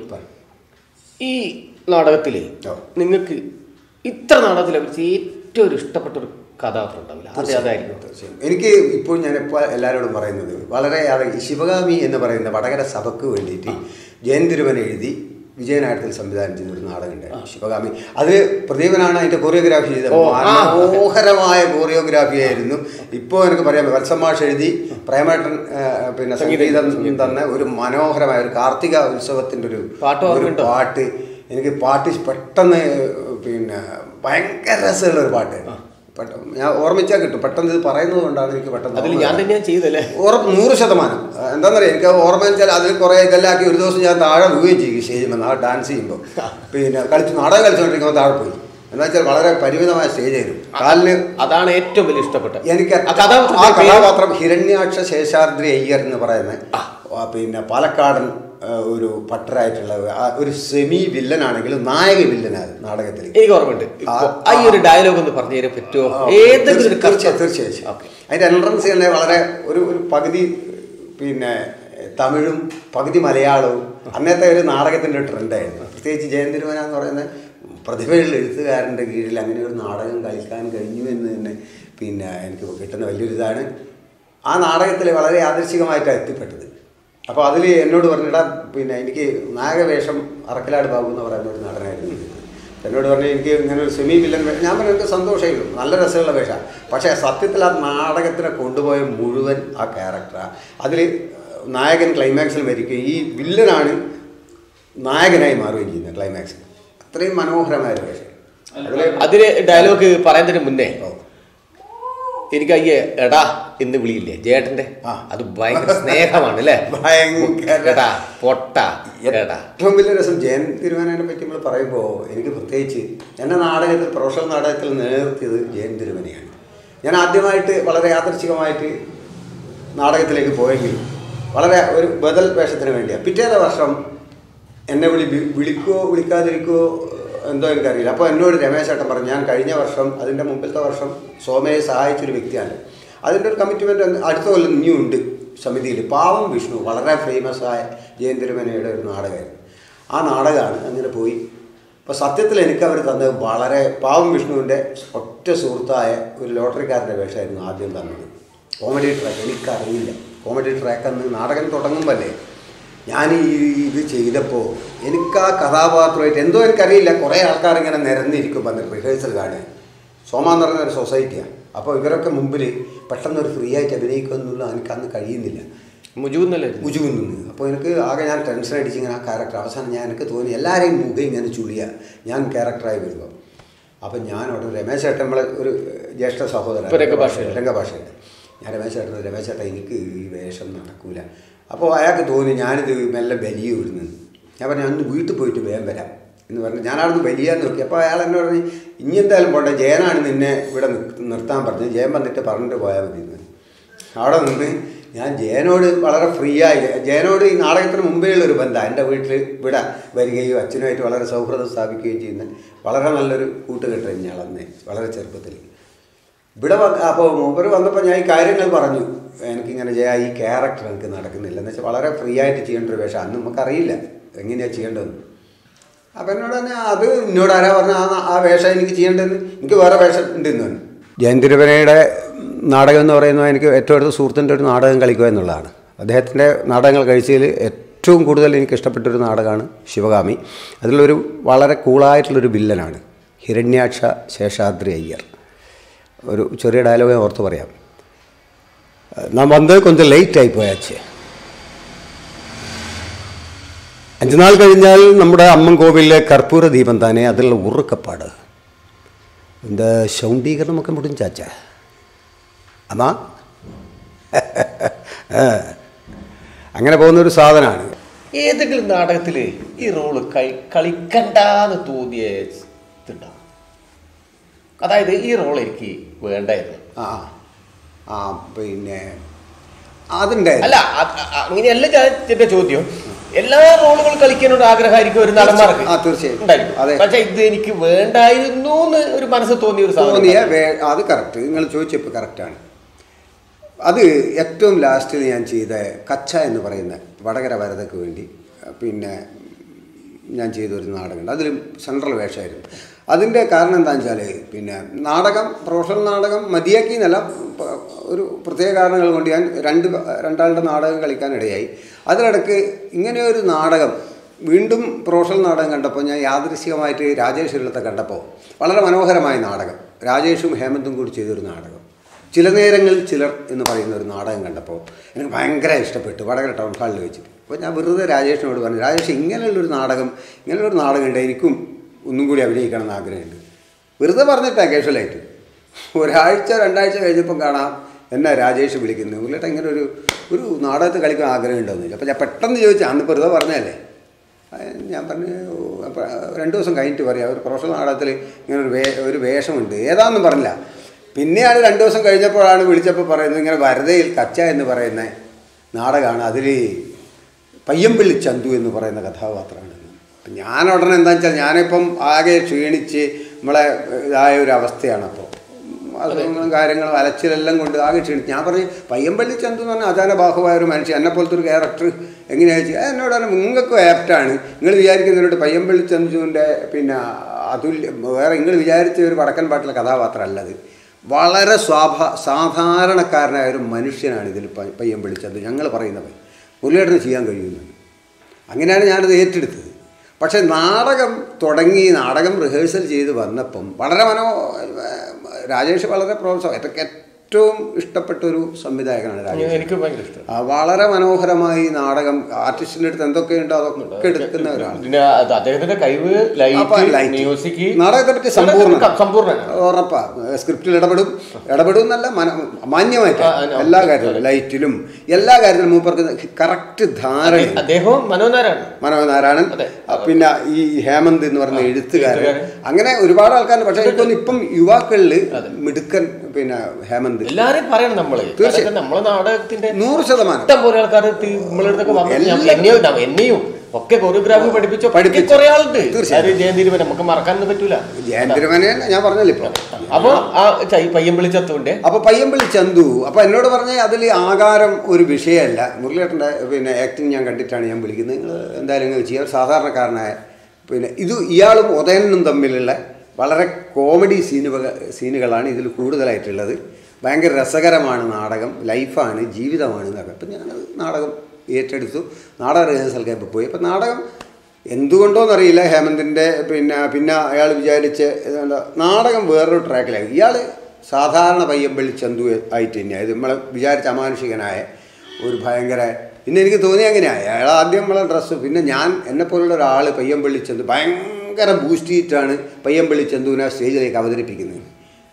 ഈ നാടകത്തില് ഓ. നിങ്ങൾക്ക് ഇത്ര നാടകത്തിൽ അഭിനയിച്ച ഏറ്റവും ഒരു ഇഷ്ടപ്പെട്ട ഒരു കഥാപാത്രം ഉണ്ടാവില്ല അത് അതായിരിക്കും തീർച്ചയായും. എനിക്ക് ഇപ്പോൾ ഞാനിപ്പോൾ എല്ലാവരോടും പറയുന്നത് വളരെ അത് ഈ ശിവകാമി എന്ന് പറയുന്ന വടകര സഭയ്ക്ക് വേണ്ടിയിട്ട് ജയൻ തിരുവൻ എഴുതി വിജയനായത്തിൽ സംവിധാനം ചെയ്ത ഒരു നാടകം ഉണ്ടായിരുന്നു ശിവകാമി അതിൽ പ്രദീപനാണ് അതിന്റെ കൊറിയോഗ്രാഫി ചെയ്തത് ഓ, ആ. മനോഹരമായ കൊറിയോഗ്രാഫി ആയിരുന്നു ഇപ്പോൾ എനിക്ക് പറയാം വത്സമാഷ് എഴുതി പ്രേമേട്ടൻ ആ, പിന്നെ സംഗീതം തന്ന ഒരു മനോഹരമായ ഒരു കാർത്തിക ഉത്സവത്തിന്റെ ഒരു പാട്ട് ഒരു ഓർമ്മയുണ്ടോ? പാട്ട് എനിക്ക് പാട്ട് പെട്ടെന്ന് പിന്നെ ഭയങ്കര രസമുള്ള ഒരു പാട്ട് പെട്ടെന്ന് ഞാൻ ഓർമ്മിച്ചാൽ കിട്ടും പെട്ടെന്ന് ഇത് പറയുന്നത് കൊണ്ടാണ് എനിക്ക് പെട്ടെന്ന് അതിൽ ഓർമ്മ ഞാൻ വരുന്നത്. തന്നെയാണ് ചെയ്തല്ലേ ഉറപ്പ് നൂറ് ശതമാനം എന്താണെന്നറിയാം എനിക്ക് ഓർമ്മ വെച്ചാൽ അതിൽ കുറേ ഇതെല്ലാം ആക്കി ഒരു ദിവസം ഞാൻ താഴെ വീഴുകയും ചെയ്യും സ്റ്റേജിൽ ആ ഡാൻസ് ചെയ്യുമ്പോൾ പിന്നെ കളിച്ച് നാടകം കളിച്ചുകൊണ്ടിരിക്കുമ്പോൾ താഴെ പോയി എന്താ വെച്ചാൽ വളരെ പരിമിതമായ സ്റ്റേജ് ആയിരുന്നു കാലിന് അതാണ് ഏറ്റവും വലിയ ഇഷ്ടപ്പെട്ടത് എനിക്ക് ആ കഥാപാത്രത്തിന്റെ ആ പേര്? കഥാപാത്രം ഹിരണ്യാക്ഷ ശേഷാദ്രി അയ്യർ എന്ന് പറയുന്ന ആ, പിന്നെ പാലക്കാടൻ ആ, ഒരു പട്ടരായിട്ടുള്ള ആ ഒരു സെമി വില്ലനാണെങ്കിലും നായക വില്ലനാണ് നാടകത്തിൽ എനിക്ക് ഓർമ്മയുണ്ട് ഇപ്പൊ ആ ഈ ഒരു ഡയലോഗ് ഒന്ന് പറഞ്ഞു തരാൻ പറ്റുമോ ഏതെങ്കിലും ഒരു തീർച്ചയായും കർച്ച- തീർച്ചയായും ഓക്കേ. അതിന്റെ എൻട്രൻസ് തന്നെ വളരെ ഒരു ഒരു പകുതി പിന്നെ തമിഴും പകുതി മലയാളവും അന്നത്തെ ഒരു നാടകത്തിന്റെ ട്രെൻഡായിരുന്നു പ്രത്യേകിച്ച് ജയൻ തിരുമന എന്ന് പറയുന്ന പ്രതിഭയുള്ള എഴുത്തുകാരൻ്റെ കീഴിൽ അങ്ങനെ ഒരു നാടകം കളിക്കാൻ കഴിഞ്ഞു എന്ന് തന്നെ പിന്നെ എനിക്ക് കിട്ടുന്ന വലിയൊരു ഇതാണ് ആ നാടകത്തിൽ വളരെ യാദൃശികമായിട്ടാണ് എത്തിപ്പെട്ടത് അപ്പോൾ അതിൽ എന്നോട് പറഞ്ഞിടാ പിന്നെ എനിക്ക് നായകവേഷം അറക്കലാട് ബാബു എന്ന് പറയുന്ന ഒരു നടനായിരുന്നു ഇത്. എന്നോട് പറഞ്ഞു എനിക്ക് ഇങ്ങനെ ഒരു സെമി വില്ലൻ വേ- ഞാൻ പറഞ്ഞു എനിക്ക് സന്തോഷമായിരുന്നു നല്ല രസമുള്ള വേഷമാണ് പക്ഷേ സത്യത്തിൽ ആ നാടകത്തിനെ കൊണ്ടുപോയ മുഴുവൻ ആ ക്യാരക്ടറാണ് അതിൽ നായകൻ ക്ലൈമാക്സിൽ മരിക്കുകയും ഈ വില്ലനാണ് നായകനായി മാറുകയും ചെയ്യുന്നത് ക്ലൈമാക്സിൽ അത്രയും മനോഹരമായ ഒരു വേഷം അതിൽ അതില് ഡയലോഗ് പറയുന്നതിന് മുന്നേ എനിക്ക് അയ്യേ എടാ എന്ന് വിളിയില്ലേ ജേട്ടന്റെ ആ. അത് ഭയങ്കര സ്നേഹമാണ് അല്ലേ ഭയങ്കര എടാ പൊട്ട എടാ ഏറ്റവും വലിയ രസം ജയൻ തിരുമേനെ പറ്റി നമ്മൾ പറയുമ്പോൾ എനിക്ക് പ്രത്യേകിച്ച് എൻ്റെ നാടകത്തിൽ പ്രൊഫഷണൽ നാടകത്തിൽ നിലനിർത്തിയത് ജയൻ തിരുമേനയാണ് ഞാൻ ആദ്യമായിട്ട് വളരെ യാദർച്ഛികമായിട്ട് നാടകത്തിലേക്ക് പോയെങ്കിലും വളരെ ഒരു ബദൽ വേഷത്തിന് വേണ്ടിയാണ് പിറ്റേത്തെ വർഷം എന്നെ വിളി വി- വിളിക്കുവോ വിളിക്കാതിരിക്കുവോ എന്തോ എനിക്കറിയില്ല അപ്പോൾ എന്നോട് രമേശ് ചേട്ടൻ പറഞ്ഞു ഞാൻ കഴിഞ്ഞ വർഷം അതിൻ്റെ മുമ്പിലത്തെ വർഷം സോമയെ സഹായിച്ചൊരു വ്യക്തിയാണ് അതിൻ്റെ ഒരു കമ്മിറ്റ്മെൻറ്റ് അടുത്ത കൊല്ലം ഇനിയും ഉണ്ട് സമിതിയിൽ പാവം വിഷ്ണു വളരെ ഫേമസ് ആയ ജയന്തിരമനയുടെ ഒരു നാടകമായിരുന്നു ആ നാടകമാണ് അങ്ങനെ പോയി അപ്പോൾ സത്യത്തിൽ എനിക്ക് അവർ തന്നത് വളരെ പാവം വിഷ്ണുവിൻ്റെ ഒറ്റ സുഹൃത്തായ ഒരു ലോട്ടറിക്കാരൻ്റെ വേഷമായിരുന്നു ആദ്യം തന്നത് കോമഡി ട്രാക്ക് എനിക്കറിയില്ല കോമഡി ട്രാക്ക് അന്ന് നാടകം തുടങ്ങുമ്പല്ലേ ഞാൻ ഈ ഇത് ചെയ്തപ്പോൾ എനിക്ക് ആ കഥാപാത്രമായിട്ട് എന്തോ എനിക്കറിയില്ല കുറേ ആൾക്കാർ ഇങ്ങനെ നിരന്നിരിക്കും വന്ന് റിഹേഴ്സൽ കാണുക സോമ എന്ന് പറയുന്ന ഒരു സൊസൈറ്റിയാണ് അപ്പോൾ ഇവരൊക്കെ മുമ്പിൽ പെട്ടെന്ന് ഒരു ഫ്രീ ആയിട്ട് അഭിനയിക്കുമെന്നുള്ള എനിക്ക് അന്ന് കഴിയുന്നില്ല മുജുന്നല്ലേ മുജുവിൽ നിന്ന് അപ്പോൾ എനിക്ക് ആകെ ഞാൻ ടെൻഷൻ അടിച്ച് ഇങ്ങനെ ആ ക്യാരക്ടർ അവസാനം ഞാൻ എനിക്ക് തോന്നി എല്ലാവരെയും മുഖം ഇങ്ങനെ ചുളിയ ഞാൻ ക്യാരക്ടറായി വരുമ്പോൾ അപ്പം ഞാൻ അവിടെ രമേശ് ചേട്ടൻ നമ്മളെ ഒരു ജ്യേഷ്ഠ സഹോദരൻ ഇപ്പൊ രംഗഭാഷയിൽ. രംഗഭാഷയിൽ ഞാൻ രമേശ് ചേട്ടൻ രമേശ് ചേട്ടൻ എനിക്ക് ഈ വേഷം നടക്കൂല അപ്പോൾ അയാൾക്ക് തോന്നി ഞാനിത് മെല്ലെ ബലിയ വിടുന്നു ഞാൻ പറഞ്ഞു അന്ന് വീട്ടിൽ പോയിട്ട് വേഗം വരാം എന്ന് പറഞ്ഞു ഞാൻ അവിടുന്ന് വലിയാൻ നോക്കി അപ്പോൾ അയാൾ എന്നോട് പറഞ്ഞു ഇനി എന്തായാലും പോട്ടെ ജയനാണ് നിന്നെ ഇവിടെ നിർ- നിർത്താൻ പറഞ്ഞത് ജയൻ വന്നിട്ട് പറഞ്ഞിട്ട് പോയാൽ മതി എന്ന് അവിടെ നിന്ന് ഞാൻ ജയനോട് വളരെ ഫ്രീ ആയി ജയനോട് ഈ നാടകത്തിന് മുമ്പേ ഉള്ളൊരു ബന്ധം എൻ്റെ വീട്ടിൽ ഇവിടെ വരികയും അച്ഛനുമായിട്ട് വളരെ സൗഹൃദം സ്ഥാപിക്കുകയും ചെയ്യുന്ന വളരെ നല്ലൊരു കൂട്ടുകെട്ടായിരുന്നു ഞാൻ അന്ന് വളരെ ചെറുപ്പത്തിൽ ഇവിടെ അപ്പോൾ മൂപ്പർ വന്നപ്പോൾ ഞാൻ ഈ കാര്യങ്ങൾ പറഞ്ഞു എനിക്കിങ്ങനെ ജയ ഈ ക്യാരക്ടർ എനിക്ക് നടക്കുന്നില്ല എന്ന് വെച്ചാൽ വളരെ ഫ്രീ ആയിട്ട് ചെയ്യേണ്ട ഒരു വേഷം അന്ന് നമുക്കറിയില്ല എങ്ങനെയാണ് ചെയ്യേണ്ടതെന്ന് അപ്പം എന്നോട് തന്നെ അത് എന്നോട് ആരാ പറഞ്ഞ ആ ആ വേഷം എനിക്ക് ചെയ്യേണ്ടതെന്ന് എനിക്ക് വേറെ വേഷം ഉണ്ടെന്ന് പറഞ്ഞു ജയൻ തിരുവനയുടെ നാടകം എന്ന് പറയുന്നത് എനിക്ക് ഏറ്റവും അടുത്ത സുഹൃത്തിൻ്റെ ഒരു നാടകം കളിക്കുക എന്നുള്ളതാണ് അദ്ദേഹത്തിൻ്റെ നാടകങ്ങൾ കഴിച്ചതിൽ ഏറ്റവും കൂടുതൽ എനിക്ക് ഇഷ്ടപ്പെട്ടൊരു നാടകമാണ് ശിവകാമി അതിലൊരു വളരെ കൂളായിട്ടുള്ളൊരു വില്ലനാണ് ഹിരണ്യാക്ഷ ശേഷാദ്രി അയ്യർ ഒരു ചെറിയ ഡയലോഗ് ഞാൻ ഓർത്ത് പറയാം நான் வந்து கொஞ்சம் ലേറ്റ് ആയി പോയാച്ചേ അഞ്ചു നാൾ കഴിഞ്ഞാൽ നമ്മുടെ അമ്മൻ കോവിലിലെ കർപ്പൂര ദീപം തന്നെ അതിലുള്ള ഉറുക്കപ്പാട് இந்த ശൗണ്ടീകരണമൊക്കെ മുടിഞ്ചാച്ച അമ്മാ അങ്ങനെ പോകുന്നൊരു സാധനമാണ് ഏതെങ്കിലും നാടകത്തില് ഈ റോള് കളിക്കണ്ടെന്ന് തോന്നിയ ഇതുണ്ടോ അതായത് ഈ റോൾ എനിക്ക് വേണ്ടായിരുന്നു ആ ആ പിന്നെ അതുണ്ട് അല്ല അ- അ- അങ്ങനെയല്ല ഞാൻ എന്റെ ചോദ്യം എല്ലാ റോളുകളും കളിക്കാനൊരു ആഗ്രഹമായിരിക്കും ഒരു നടന്മാർക്ക് ആ, തീർച്ചയായും. ഉണ്ടായിരിക്കും. അതെ. പക്ഷെ ഇത് എനിക്ക് വേണ്ടായിരുന്നു എന്ന് ഒരു മനസ്സ് തോന്നിയ ഒരു തോന്നിയ സാധനം വേ അത് കറക്റ്റ് നിങ്ങൾ ചോദിച്ചപ്പോൾ കറക്റ്റാണ് അത് ഏറ്റവും ലാസ്റ്റിൽ ഞാൻ ചെയ്ത കച്ച എന്ന് പറയുന്ന വടകര വരതയ്ക്ക് വേണ്ടി പിന്നെ ഞാൻ ചെയ്ത ഒരു നാടകമുണ്ട് അതിലും സെൻട്രൽ വേഷമായിരുന്നു അതിൻ്റെ കാരണം എന്താണെന്ന് വെച്ചാൽ പിന്നെ നാടകം പ്രൊഫഷണൽ നാടകം മതിയാക്കി എന്നല്ല പ- ഒരു പ്രത്യേക കാരണങ്ങൾ കൊണ്ട് ഞാൻ രണ്ട് രണ്ടാളുടെ നാടകം കളിക്കാനിടയായി അതിനിടയ്ക്ക് ഇങ്ങനെ ഒരു നാടകം വീണ്ടും പ്രൊഫഷണൽ നാടകം കണ്ടപ്പോൾ ഞാൻ യാദൃശികമായിട്ട് രാജേഷ് ഇല്ലത്തെ കണ്ടപ്പോൾ വളരെ മനോഹരമായ നാടകം രാജേഷും ഹേമന്തും കൂടി ചെയ്തൊരു നാടകം ചില നേരങ്ങളിൽ ചിലർ എന്ന് പറയുന്ന ഒരു നാടകം കണ്ടപ്പോൾ എനിക്ക് ഭയങ്കര ഇഷ്ടപ്പെട്ടു വടകര ടൗൺ ഹാളിൽ വെച്ചിട്ട് അപ്പോൾ ഞാൻ വെറുതെ രാജേഷിനോട് പറഞ്ഞു രാജേഷ് ഇങ്ങനെയുള്ളൊരു നാടകം ഇങ്ങനെയുള്ളൊരു നാടകം ഉണ്ട് എനിക്കും ഒന്നും കൂടി അഭിനയിക്കണം എന്ന് ആഗ്രഹമുണ്ട് വെറുതെ പറഞ്ഞിട്ടാണ് കാഷ്വലായിട്ട് ഒരാഴ്ച രണ്ടാഴ്ച കഴിഞ്ഞപ്പം കാണാം എന്നാ രാജേഷ് വിളിക്കുന്നത് ഉള്ളിട്ട് ഇങ്ങനെ ഒരു ഒരു നാടകത്തിൽ കളിക്കാൻ ആഗ്രഹം ഉണ്ടോയെന്ന് ചോദിച്ചു അപ്പോൾ ഞാൻ പെട്ടെന്ന് ചോദിച്ചു അന്ന് വെറുതെ പറഞ്ഞതല്ലേ ആ, ഞാൻ പറഞ്ഞു അപ്പോൾ രണ്ട് ദിവസം കഴിഞ്ഞിട്ട് പറയാം ഒരു പ്രൊഫഷണൽ നാടകത്തിൽ ഇങ്ങനെ ഒരു വേ ഒരു വേഷമുണ്ട് ഏതാണെന്നും പറഞ്ഞില്ല പിന്നെയാണ് രണ്ട് ദിവസം കഴിഞ്ഞപ്പോഴാണ് വിളിച്ചപ്പോൾ പറയുന്നത് ഇങ്ങനെ വരതയിൽ കച്ച എന്ന് പറയുന്ന നാടകമാണ് അതിൽ പയ്യമ്പള്ളി ചന്തു എന്ന് പറയുന്ന കഥാപാത്രമാണ് അപ്പം ഞാൻ ഉടനെ എന്താ വെച്ചാൽ ഞാനിപ്പം ആകെ ക്ഷീണിച്ച് നമ്മളെ ഇതായ ഒരു അവസ്ഥയാണ് അപ്പോൾ അസുഖങ്ങളും കാര്യങ്ങളും അലച്ചിലെല്ലാം കൊണ്ട് ആകെ ക്ഷീണിച്ച് ഞാൻ പറഞ്ഞു പയ്യമ്പള്ളി ചന്തു എന്ന് പറഞ്ഞാൽ അചാന ബാഹുവായ ഒരു മനുഷ്യൻ എന്നെ പോലത്തെ ഒരു ക്യാരക്ടർ എങ്ങനെയാ വെച്ചാൽ എന്നോട് പറഞ്ഞു നിങ്ങൾക്ക് ആപ്റ്റാണ് നിങ്ങൾ വിചാരിക്കുന്നവരോട് പയ്യമ്പള്ളി ചന്തുവിൻ്റെ പിന്നെ അതുല്യ വേറെ നിങ്ങൾ വിചാരിച്ച ഒരു വടക്കൻ പാട്ടിലെ കഥാപാത്രമല്ലത് വളരെ സ്വാഭാ സാധാരണക്കാരനായ ഒരു മനുഷ്യനാണ് ഇതിൽ പ- പയ്യമ്പള്ളി ചന്തു ഞങ്ങൾ പറയുന്നത് മുരളിയേട്ടന് ചെയ്യാൻ കഴിയുന്നത് അങ്ങനെയാണ് ഞാനത് ഏറ്റെടുത്തത് പക്ഷേ നാടകം തുടങ്ങി നാടകം റിഹേഴ്സൽ ചെയ്ത് വന്നപ്പം വളരെ മനോ രാജേഷ് വളരെ പ്രോത്സാഹം എനിക്ക് ഏറ്റവും ഇഷ്ടപ്പെട്ട ഒരു സംവിധായകനാണ് രാജേഷ് എനിക്ക് ഭയങ്കര ഇഷ്ടം ആ, വളരെ മനോഹരമായി നാടകം ആർട്ടിസ്റ്റിൻ്റെ അടുത്ത് എന്തൊക്കെയുണ്ടോ അതൊക്കെ എടുക്കുന്ന ഒരാൾ പിന്നെ അത് അദ്ദേഹത്തിന്റെ കഴിവ് അപ്പൊ ലൈറ്റ് light. മ്യൂസിക് നാടകത്തെ പറ്റി സമ്പൂർണ്ണ സമ്പൂർണ്ണ ഉറപ്പാ സ്ക്രിപ്റ്റിൽ ഇടപെടും ഇടപെടും എന്നല്ല മന മാന്യമായിട്ട് ആ, ആ, എല്ലാ കാര്യത്തിലും ലൈറ്റിലും എല്ലാ കാര്യത്തിലും മൂപ്പർക്ക് കറക്റ്റ് ധാരണ അദ്ദേഹവും മനോഹരാണ് മനോഹരനാരായണൻ അതെ. ആ, പിന്നെ ഈ ഹേമന്ത് എന്ന് പറഞ്ഞ എഴുത്തുകാരൻ എഴുത്തുകാരൻ. അങ്ങനെ ഒരുപാട് ആൾക്കാരുണ്ട് പക്ഷേ എനിക്കൊന്ന് ഇപ്പം യുവാക്കളിൽ മിടുക്കൻ പിന്നെ ഹേമന്ത് എല്ലാരെയും പറയണം നമ്മള് തീർച്ചയായും. അതൊക്കെ നമ്മളെ നാടകത്തിന്റെ നൂറ് ശതമാനം ഇഷ്ടം പോലെ ആൾക്കാർ നമ്മളടുത്തൊക്കെ വന്നു ഞാൻ- എല്ലാം- എന്നെയും ന- എന്നെയും ഒക്കെ കൊറിയോഗ്രാഫി പഠിപ്പിച്ച പഠിപ്പിച്ചു. കുറെ ആളുണ്ട് തീർച്ചയായും. അത് ജയന്തിരി നമുക്ക് മറക്കാനൊന്നും പറ്റൂല ജയന്തിരമനെ ഞാൻ പറഞ്ഞല്ലോ ഇപ്പൊ അപ്പൊ ആ ചൈ- പയ്യമ്പള്ളി ചത്തുവിന്റെ അപ്പൊ പയ്യമ്പള്ളി ചന്തു അപ്പൊ എന്നോട് പറഞ്ഞ അതിൽ ആകാരം ഒരു വിഷയമല്ല മുരളിയേട്ടൻ്റെ പിന്നെ ആക്ടിങ് ഞാൻ കണ്ടിട്ടാണ് ഞാൻ വിളിക്കുന്നത് നിങ്ങൾ എന്തായാലും നിങ്ങൾ ചെയ്യുക ഒരു സാധാരണക്കാരനായ പിന്നെ ഇത് ഇയാളും ഉദയനും തമ്മിലുള്ള വളരെ കോമഡി സീനുകൾ സീനുകളാണ് ഇതിൽ കൂടുതലായിട്ടുള്ളത് ഭയങ്കര രസകരമാണ് നാടകം ലൈഫാണ് ജീവിതമാണ് എന്നൊക്കെ അപ്പം ഞാൻ നാടകം ഏറ്റെടുത്തു നാടക റിഹേഴ്സൽ ക്യാമ്പിൽ പോയി അപ്പം നാടകം എന്തുകൊണ്ടോന്നറിയില്ല ഹേമന്തിൻ്റെ പിന്നെ പിന്നെ അയാൾ വിചാരിച്ച് ഏതാണ്ട് നാടകം വേറൊരു ട്രാക്കിലായി ഇയാൾ സാധാരണ പയ്യമ്പള്ളി ചന്തു ആയിട്ട് തന്നെയാണ് ഇത് നമ്മളെ വിചാരിച്ച അമാനുഷികനായ ഒരു ഭയങ്കര പിന്നെ എനിക്ക് തോന്നി അങ്ങനെയായി അയാൾ ആദ്യം നമ്മളെ ഡ്രസ്സ് പിന്നെ ഞാൻ എന്നെപ്പോലുള്ള ഒരാൾ പയ്യമ്പള്ളി ചന്തു ഭയങ്കര ബൂസ്റ്റ് ചെയ്തിട്ടാണ് പയ്യമ്പള്ളി ചന്തുവിനെ സ്റ്റേജിലേക്ക് അവതരിപ്പിക്കുന്നത്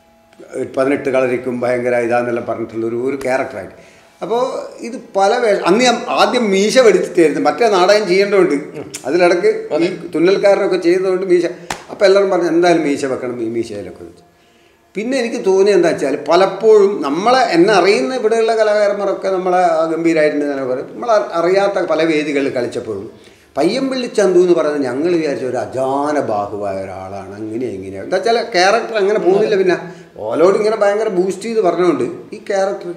പതിനെട്ട് കളരിക്കും ഭയങ്കര ഇതാന്നെല്ലാം പറഞ്ഞിട്ടുള്ള ഒരു ഒരു ക്യാരക്ടറായിട്ട് അപ്പോൾ ഇത് പല വേഷ അന്ന് ഞാൻ ആദ്യം മീശ പഠിച്ചിട്ടായിരുന്നു മറ്റേ നാടകം ചെയ്യേണ്ടതുകൊണ്ട് അതിലിടക്ക് ഈ തുന്നൽക്കാരനൊക്കെ ചെയ്തതുകൊണ്ട് മീശ അപ്പോൾ എല്ലാവരും പറഞ്ഞു എന്തായാലും മീശ വെക്കണം ഈ മീശയിലൊക്കെ വെച്ച് പിന്നെ എനിക്ക് തോന്നിയത് എന്താ വെച്ചാൽ പലപ്പോഴും നമ്മളെ എന്നെ അറിയുന്ന ഇവിടെയുള്ള കലാകാരന്മാരൊക്കെ നമ്മളെ ഗംഭീരമായിട്ടുണ്ട് തന്നെ പറയും നമ്മൾ അറിയാത്ത പല വേദികളിൽ കളിച്ചപ്പോഴും പയ്യമ്പള്ളി ചന്തു എന്ന് പറയുന്നത് ഞങ്ങൾ വിചാരിച്ച ഒരു അജാന ബാഹുവായ ഒരാളാണ് അങ്ങനെ ഇങ്ങനെ എന്താ വെച്ചാൽ ക്യാരക്ടർ അങ്ങനെ പോകുന്നില്ല പിന്നെ ഓലോട് ഇങ്ങനെ ഭയങ്കര ബൂസ്റ്റ് ചെയ്ത് പറഞ്ഞുകൊണ്ട് ഈ ക്യാരക്ടർ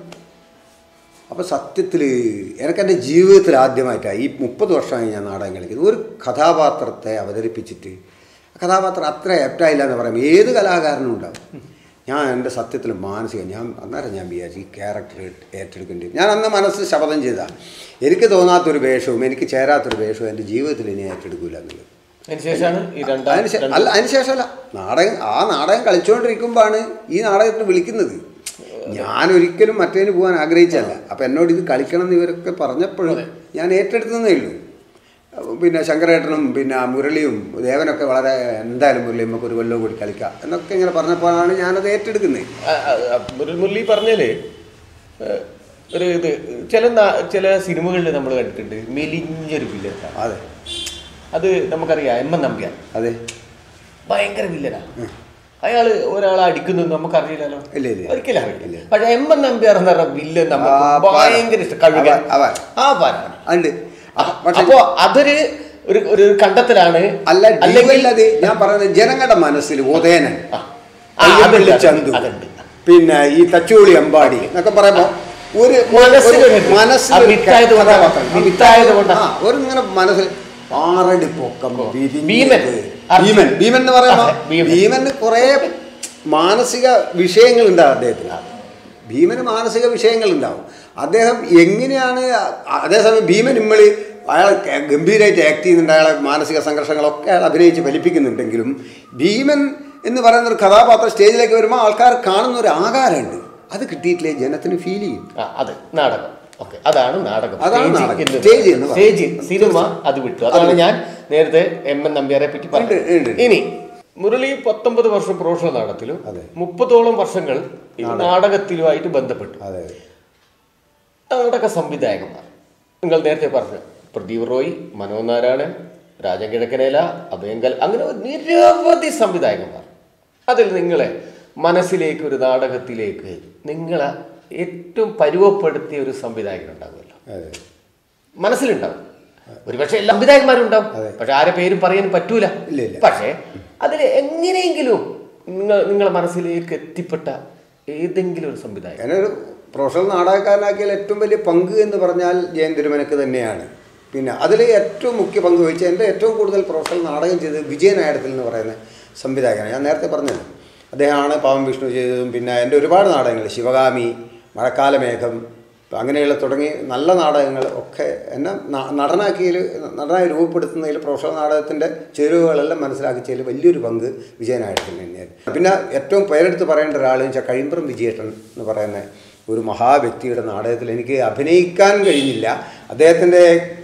അപ്പോൾ സത്യത്തിൽ എനിക്കെൻ്റെ ജീവിതത്തിൽ ആദ്യമായിട്ടാണ് ഈ മുപ്പത് വർഷമായി ഞാൻ നാടകം കളിക്കുന്നത് ഒരു കഥാപാത്രത്തെ അവതരിപ്പിച്ചിട്ട് ആ കഥാപാത്രം അത്ര ആപ്റ്റായില്ല എന്ന് പറയും ഏത് കലാകാരനും ഉണ്ടാവും ഞാൻ എൻ്റെ സത്യത്തിൽ മാനസിക ഞാൻ അന്നേരം ഞാൻ വിചാരിച്ചു ഈ ക്യാരക്ടർ ഏറ്റെടുക്കേണ്ടി വരും. ഞാൻ അന്ന് മനസ്സ് ശപഥം ചെയ്താൽ എനിക്ക് തോന്നാത്തൊരു വേഷവും എനിക്ക് ചേരാത്തൊരു വേഷവും എൻ്റെ ജീവിതത്തിൽ ഇനി ഏറ്റെടുക്കില്ല എന്നുള്ളത് അതിനുശേഷമാണ് ഈ രണ്ടാം അതിന് ശേ- അല്ല അതിന് ശേഷമല്ല നാടകം ആ നാടകം കളിച്ചുകൊണ്ടിരിക്കുമ്പോഴാണ് ഈ നാടകത്തിന് വിളിക്കുന്നത് ഞാൻ ഒരിക്കലും മറ്റേന് പോകാൻ ആഗ്രഹിച്ചല്ല അപ്പം എന്നോട് ഇത് കളിക്കണം എന്ന് ഇവരൊക്കെ പറഞ്ഞപ്പോഴും ഞാൻ ഏറ്റെടുത്തതേ ഉള്ളൂ അപ്പം പിന്നെ ശങ്കരേട്ടനും പിന്നെ മുരളിയും ദേവനൊക്കെ വളരെ എന്തായാലും മുരളി നമുക്ക് ഒരു കൊല്ലം കൂടി കളിക്കാം എന്നൊക്കെ ഇങ്ങനെ പറഞ്ഞപ്പോഴാണ് ഞാനത് ഏറ്റെടുക്കുന്നത് ആ, ആ, ആ, മുരളി മുരളി പറഞ്ഞാല് ഏ, ഒരു ഇത് ചില നാ- ചില സിനിമകളിൽ നമ്മൾ കണ്ടിട്ടുണ്ട് മെലിഞ്ഞൊരു വില്ലൻ അതെ അത് നമുക്കറിയാം എം എൻ നമ്പ്യാർ അതെ ഭയങ്കര വില്ലനാ അയാള് ഒരാളെ അടിക്കുന്നു നമുക്കറിയില്ലല്ലോ ഇല്ല, ഇല്ല. ഒരിക്കലും അറിയില്ല ഇല്ല. പക്ഷെ എം എൻ നമ്പ്യാർ എന്ന് പറഞ്ഞ വില്ലൻ ആ, നമുക്ക് പാര. ഭയങ്കര ഇഷ്ടം കഴുകൻ അവൻ, അവൻ. ആ പാരാണ് ഉണ്ട് പക്ഷേ അപ്പോ അതൊരു ഒരു ഒരു കണ്ടെത്തലാണ് അല്ല അല്ലെങ്കിൽ അത് ഞാൻ പറയുന്നത് ജനങ്ങളുടെ മനസ്സിൽ ഉദയനൻ ആ. ആ, അയ്യപ്പള്ളി അതുണ്ട്, ചന്തു അതുണ്ട്. പിന്നെ ഈ തച്ചോളി അമ്പാടി എന്നൊക്കെ പറയുമ്പോ ഒരു മനസ്സിലൊരു ഒരു മനസ്സിൽ ആ ഒരു വിത്തായത് കൊണ്ടാ. കഥാപാത്രം. ആ വിത്തായത് കൊണ്ടാ. ആ, ഒരു ഇങ്ങനെ മനസ്സിൽ ആറടി പൊക്കം വിരിഞ്ഞത്. ഭീമൻ. ഭീമൻ ഭീമൻ എന്ന് പറയുമ്പോ അതെ, ഭീമൻ. ഭീമന് കുറെ മാനസിക വിഷയങ്ങളുണ്ടാവും അദ്ദേഹത്തിന് ഭീമന് മാനസിക വിഷയങ്ങളുണ്ടാവും അദ്ദേഹം എങ്ങനെയാണ് അതേസമയം ഭീമൻ ഇമ്മളി അയാൾ ക- ഗംഭീരമായിട്ട് ആക്ട് ചെയ്യുന്നുണ്ട് അയാളെ മാനസിക സംഘർഷങ്ങളൊക്കെ അയാൾ അഭിനയിച്ച് ഫലിപ്പിക്കുന്നുണ്ടെങ്കിലും ഭീമൻ എന്ന് പറയുന്ന ഒരു കഥാപാത്രം സ്റ്റേജിലേക്ക് വരുമ്പോൾ ആൾക്കാർ കാണുന്ന ഒരു ആകാരമുണ്ട് അത് കിട്ടിയിട്ടില്ലേ ജനത്തിന് ഫീൽ ചെയ്യും ആ, അത് നാടകം ഓക്കെ അതാണ് നാടകം അതാണ് സ്റ്റേജ് നാടകം. എന്ന് സ്റ്റേജ് എന്ന് പറയുന്നത്. സ്റ്റേജ് സിനിമ അത് വിട്ടു അതാണ് ഞാൻ നേരത്തെ എം എൻ നമ്പ്യാരെ പറ്റി ഉണ്ട്, ഉണ്ട്. പറഞ്ഞത് ഇനി മുരളി പത്തൊമ്പത് വർഷം പ്രൊഫഷണൽ നാടകത്തിലും അതെ. മുപ്പതോളം വർഷങ്ങൾ ഈ നാടകത്തിലുമായിട്ട് ബന്ധപ്പെട്ടു അതെ നാടക സംവിധായകന്മാർ നിങ്ങൾ നേരത്തെ പറഞ്ഞു പ്രദീപ് റോയ് മനോജ് നാരായണൻ രാജൻ കിഴക്കനേല അഭയങ്കൽ അങ്ങനെ നിരവധി സംവിധായകന്മാർ അതിൽ നിങ്ങളെ മനസ്സിലേക്ക് ഒരു നാടകത്തിലേക്ക് നിങ്ങളെ ഏറ്റവും പരുവപ്പെടുത്തിയ ഒരു സംവിധായകൻ ഉണ്ടാകുമല്ലോ അതെ മനസ്സിലുണ്ടാവും ഒരുപക്ഷെ എല്ലാ സംവിധായകന്മാരും ഉണ്ടാവും അതെ. പക്ഷെ ആരെ പേരും പറയാൻ പറ്റൂല ഇല്ല, ഇല്ല. പക്ഷേ അതിൽ എങ്ങനെയെങ്കിലും നിങ്ങൾ നിങ്ങളെ മനസ്സിലേക്ക് എത്തിപ്പെട്ട ഏതെങ്കിലും ഒരു സംവിധായകൻ എന്നെ ഒരു പ്രൊഫഷണൽ നാടകക്കാരനാക്കിയാൽ ഏറ്റവും വലിയ പങ്ക് എന്ന് പറഞ്ഞാൽ ജയൻ തിരുമനക്ക് തന്നെയാണ് പിന്നെ അതിൽ ഏറ്റവും മുഖ്യ പങ്ക് വഹിച്ച എൻ്റെ ഏറ്റവും കൂടുതൽ പ്രൊഫഷണൽ നാടകം ചെയ്തത് വിജയൻ ആയിടത്തിൽ എന്ന് പറയുന്ന സംവിധായകനാണ് ഞാൻ നേരത്തെ പറഞ്ഞത് അദ്ദേഹമാണ് പാവം വിഷ്ണു ചെയ്തതും പിന്നെ എൻ്റെ ഒരുപാട് നാടകങ്ങൾ ശിവകാമി മഴക്കാലമേഘം അങ്ങനെയുള്ള തുടങ്ങി നല്ല നാടകങ്ങൾ ഒക്കെ എന്നെ ന- നടനാക്കിയതിൽ നടനായി രൂപപ്പെടുത്തുന്നതിൽ പ്രൊഫഷണൽ നാടകത്തിൻ്റെ ചേരുവകളെല്ലാം മനസ്സിലാക്കിച്ചതിൽ വലിയൊരു പങ്ക് വിജയനായിട്ടിൽ തന്നെയായിരുന്നു പിന്നെ ഏറ്റവും പേരെടുത്ത് പറയേണ്ട ഒരാളെന്ന് വെച്ചാൽ കഴിമ്പ്രം വിജയേട്ടൻ എന്ന് പറയുന്ന ഒരു മഹാവ്യക്തിയുടെ നാടകത്തിൽ എനിക്ക് അഭിനയിക്കാൻ കഴിഞ്ഞില്ല അദ്ദേഹത്തിൻ്റെ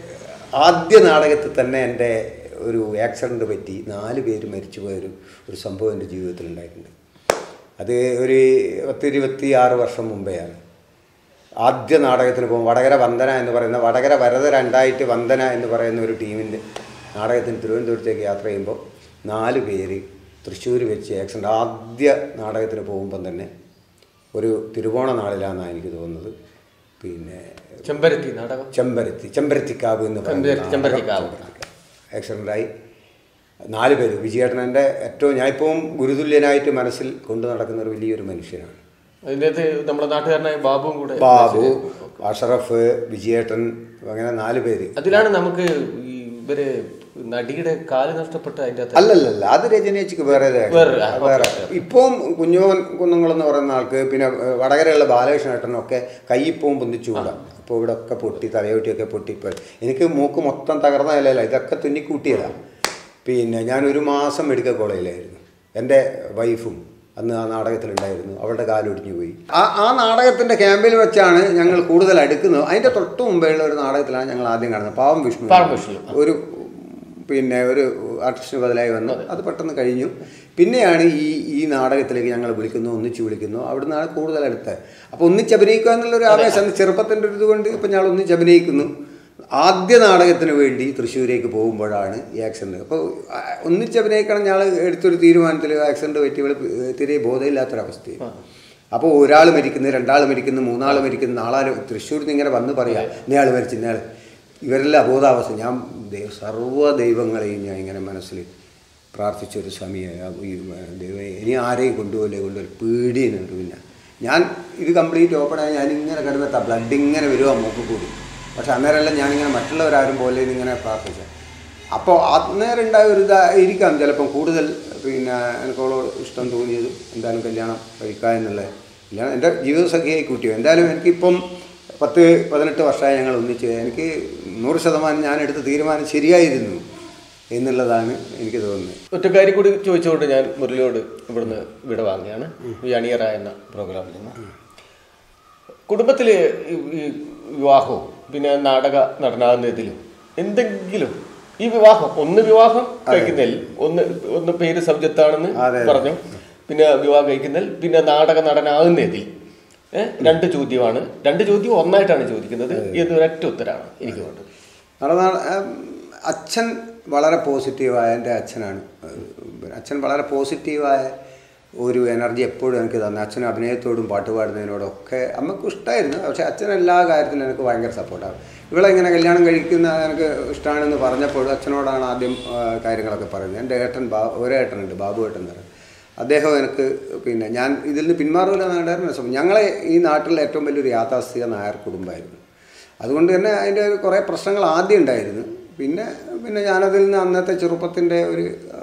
ആദ്യ നാടകത്തിൽ തന്നെ എൻ്റെ ഒരു ആക്സിഡൻറ്റ് പറ്റി നാല് പേര് മരിച്ചു പോയൊരു ഒരു സംഭവം എൻ്റെ ജീവിതത്തിൽ ഉണ്ടായിട്ടുണ്ട് അത് ഒരു പത്തിരുപത്തി ആറ് വർഷം മുമ്പെയാണ് ആദ്യ നാടകത്തിന് പോകും വടകര വന്ദന എന്ന് പറയുന്ന വടകര വരത രണ്ടായിട്ട് വന്ദന എന്ന് പറയുന്ന ഒരു ടീമിൻ്റെ നാടകത്തിന് തിരുവനന്തപുരത്തേക്ക് യാത്ര ചെയ്യുമ്പോൾ നാല് പേര് തൃശ്ശൂർ വെച്ച് ആക്സിഡൻ്റ് ആദ്യ നാടകത്തിന് പോകുമ്പം തന്നെ ഒരു തിരുവോണ നാളിലാണെന്നാണ് എനിക്ക് തോന്നുന്നത് പിന്നെ ചെമ്പരത്തി നാടകം ചെമ്പരത്തി ചെമ്പരത്തിക്കാവ് എന്ന് ചെമ്പരത്തി- ചെമ്പരത്തിക്കാവ്. ആക്സിഡൻ്റായി നാല് പേര് വിജയേട്ടനൻ്റെ ഏറ്റവും ഞാൻ ഇപ്പം ഗുരുതുല്യനായിട്ട് മനസ്സിൽ കൊണ്ടു നടക്കുന്ന ഒരു വലിയൊരു മനുഷ്യനാണ് അതിൻ്റെ അകത്ത് നമ്മുടെ നാട്ടുകാരനായ ബാബുവും കൂടെ ബാബു അഷറഫ് വിജയേട്ടൻ അങ്ങനെ നാല് പേര് അതിലാണ് നമുക്ക് ഈ ഇവര് നടിയുടെ കാല് നഷ്ടപ്പെട്ട അതിൻ്റെ അകത്ത് അല്ലല്ലല്ല അത് രചനേച്ചിക്ക് വേറെ വേറെ, ആ, വേറെ ഓക്കേ, ഇപ്പം കുഞ്ഞോൻ കുന്നങ്ങളെന്ന് പറയുന്ന ആൾക്ക് പിന്നെ ഏഹ്, വടകരയുള്ള ബാലകൃഷ്ണേട്ടനൊക്കെ കൈയിപ്പവും പൊന്തിച്ചുകൂടാം ഇപ്പോൾ ഇവിടെ ഒക്കെ പൊട്ടി തലയോട്ടിയൊക്കെ പൊട്ടിപ്പോൾ എനിക്ക് മൂക്ക് മൊത്തം തകർന്ന നിലയില്ല ഇതൊക്കെ തുന്നിക്കൂട്ടിയതാണ് പിന്നെ ഞാൻ ഒരു മാസം മെഡിക്കൽ കോളേജിലായിരുന്നു എൻ്റെ വൈഫും അന്ന് ആ നാടകത്തിലുണ്ടായിരുന്നു അവളുടെ കാലൊടിഞ്ഞു പോയി ആ ആ നാടകത്തിൻ്റെ ക്യാമ്പിൽ വെച്ചാണ് ഞങ്ങൾ കൂടുതൽ അടുക്കുന്നത് അതിൻ്റെ തൊട്ട് മുമ്പേയുള്ള ഒരു നാടകത്തിലാണ് ഞങ്ങൾ ആദ്യം കാണുന്നത് പാവം വിഷ്ണു പാവം വിഷ്ണു, ഒരു പിന്നെ ഒരു ആർട്ടിസ്റ്റിന് ബദലായി വന്നു അത് പെട്ടെന്ന് കഴിഞ്ഞു പിന്നെയാണ് ഈ ഈ നാടകത്തിലേക്ക് ഞങ്ങൾ വിളിക്കുന്നു ഒന്നിച്ച് വിളിക്കുന്നു അവിടുന്നാണ് കൂടുതൽ അടുത്തത് അപ്പോൾ ഒന്നിച്ച് അഭിനയിക്കുക എന്നുള്ളൊരു ആവേശം അന്ന് ചെറുപ്പത്തിൻ്റെ ഒരു ഇതുകൊണ്ട് ഇപ്പം ഞങ്ങൾ ഒന്നിച്ച് അഭിനയിക്കുന്നു ആദ്യ നാടകത്തിന് വേണ്ടി തൃശ്ശൂരേക്ക് പോകുമ്പോഴാണ് ഈ ആക്സിഡൻറ്റ് അപ്പോൾ ആ, ഒന്നിച്ച് അഭിനയിക്കണം ഞങ്ങൾ എടുത്തൊരു തീരുമാനത്തിൽ ആക്സിഡൻറ്റ് പറ്റി ഇവൾ തീരെ ബോധമില്ലാത്തൊരവസ്ഥയും അപ്പോൾ ഒരാൾ മരിക്കുന്നു രണ്ടാൾ മരിക്കുന്നു മൂന്നാൾ മരിക്കുന്നു നാളാൾ തൃശ്ശൂരിൽ നിന്ന് ഇങ്ങനെ വന്ന് പറയാം ഇന്നയാൾ മരിച്ചു ഇന്നയാൾ ഇവരെല്ലാം അബോധാവസ്ഥ ഞാൻ ദൈവ സർവ്വ ദൈവങ്ങളെയും ഞാൻ ഇങ്ങനെ മനസ്സിൽ പ്രാർത്ഥിച്ചൊരു സമയമായി ഈ ദൈവം ഇനി ആരെയും കൊണ്ടുപോകില്ലേ കൊണ്ടുപോയി പേടിയുന്നുണ്ട് പിന്നെ ഞാൻ ഇത് കംപ്ലീറ്റ് ഓപ്പണായി ഞാൻ ഇങ്ങനെ കിടന്നിട്ടാ ബ്ലഡ് ഇങ്ങനെ വരുവാ മൂക്ക് കൂടി പക്ഷെ അന്നേരമെല്ലാം ഞാനിങ്ങനെ മറ്റുള്ളവരാരും പോലെ ഇങ്ങനെ പ്രാർത്ഥിച്ച അപ്പോൾ അന്നേരം ഉണ്ടായ ഒരു ഇതായിരിക്കാം ചിലപ്പം കൂടുതൽ പിന്നെ എനിക്കോളോട് ഇഷ്ടം തോന്നിയത് എന്തായാലും കല്യാണം കഴിക്കുക എന്നുള്ളത് കല്യാണം എൻ്റെ ജീവിതസഖിയായി കൂട്ടിയോ എന്തായാലും എനിക്കിപ്പം പത്ത് പതിനെട്ട് വർഷമായി ഞങ്ങൾ ഒന്നിച്ച് എനിക്ക് നൂറ് ശതമാനം ഞാൻ എടുത്ത തീരുമാനം ശരിയായിരുന്നു എന്നുള്ളതാണ് എനിക്ക് തോന്നുന്നത് ഒറ്റക്കാരി കൂടി ചോദിച്ചുകൊണ്ട് ഞാൻ മുരളിയോട് ഇവിടുന്ന് വിട വാങ്ങുകയാണ് ഈ അണിയറ എന്ന പ്രോഗ്രാമിൽ നിന്ന് കുടുംബത്തിൽ ഈ വിവാഹവും പിന്നെ നാടക നടനാകുന്നതിലും എന്തെങ്കിലും ഈ വിവാഹം ഒന്ന് വിവാഹം കഴിക്കുന്നതിൽ ഒന്ന് ഒന്ന് പേര് സബ്ജക്റ്റാണെന്ന് അതെ, അതെ. പറഞ്ഞു പിന്നെ വിവാഹം കഴിക്കുന്നതിൽ പിന്നെ നാടക നടനാകുന്നതിൽ ഏഹ് രണ്ട് ചോദ്യമാണ് രണ്ട് ചോദ്യം ഒന്നായിട്ടാണ് ചോദിക്കുന്നത് ഇത് ഒരൊറ്റ ഉത്തരാണ് എനിക്ക് വേണ്ടത് നടന്ന അച്ഛൻ വളരെ പോസിറ്റീവായ എൻ്റെ അച്ഛനാണ് അച്ഛൻ വളരെ പോസിറ്റീവായ ഒരു എനർജി എപ്പോഴും എനിക്ക് തന്നെ അച്ഛൻ അഭിനയത്തോടും പാട്ട് പാടുന്നതിനോടൊക്കെ അമ്മക്ക് ഇഷ്ടമായിരുന്നു പക്ഷേ അച്ഛൻ എല്ലാ കാര്യത്തിലും എനിക്ക് ഭയങ്കര സപ്പോർട്ടാണ് ഇവളെ ഇങ്ങനെ കല്യാണം കഴിക്കുന്ന എനിക്ക് ഇഷ്ടമാണെന്ന് പറഞ്ഞപ്പോഴും അച്ഛനോടാണ് ആദ്യം ആ, കാര്യങ്ങളൊക്കെ പറയുന്നത് എൻ്റെ ഏട്ടൻ ബാ ഒരേട്ടനുണ്ട് ബാബു ഏട്ടൻ എന്ന് പറയും അദ്ദേഹം എനിക്ക് പിന്നെ ഞാൻ ഇതിൽ നിന്ന് പിന്മാറില്ല നാടായിരുന്നു രസം ഞങ്ങളെ ഈ നാട്ടിലെ ഏറ്റവും വലിയൊരു യാഥാസ്ഥിക നായർ കുടുംബമായിരുന്നു അതുകൊണ്ട് തന്നെ അതിൻ്റെ ഒരു കുറേ പ്രശ്നങ്ങൾ ആദ്യം ഉണ്ടായിരുന്നു പിന്നെ പിന്നെ ഞാനതിൽ നിന്ന് അന്നത്തെ ചെറുപ്പത്തിൻ്റെ ഒരു ആ,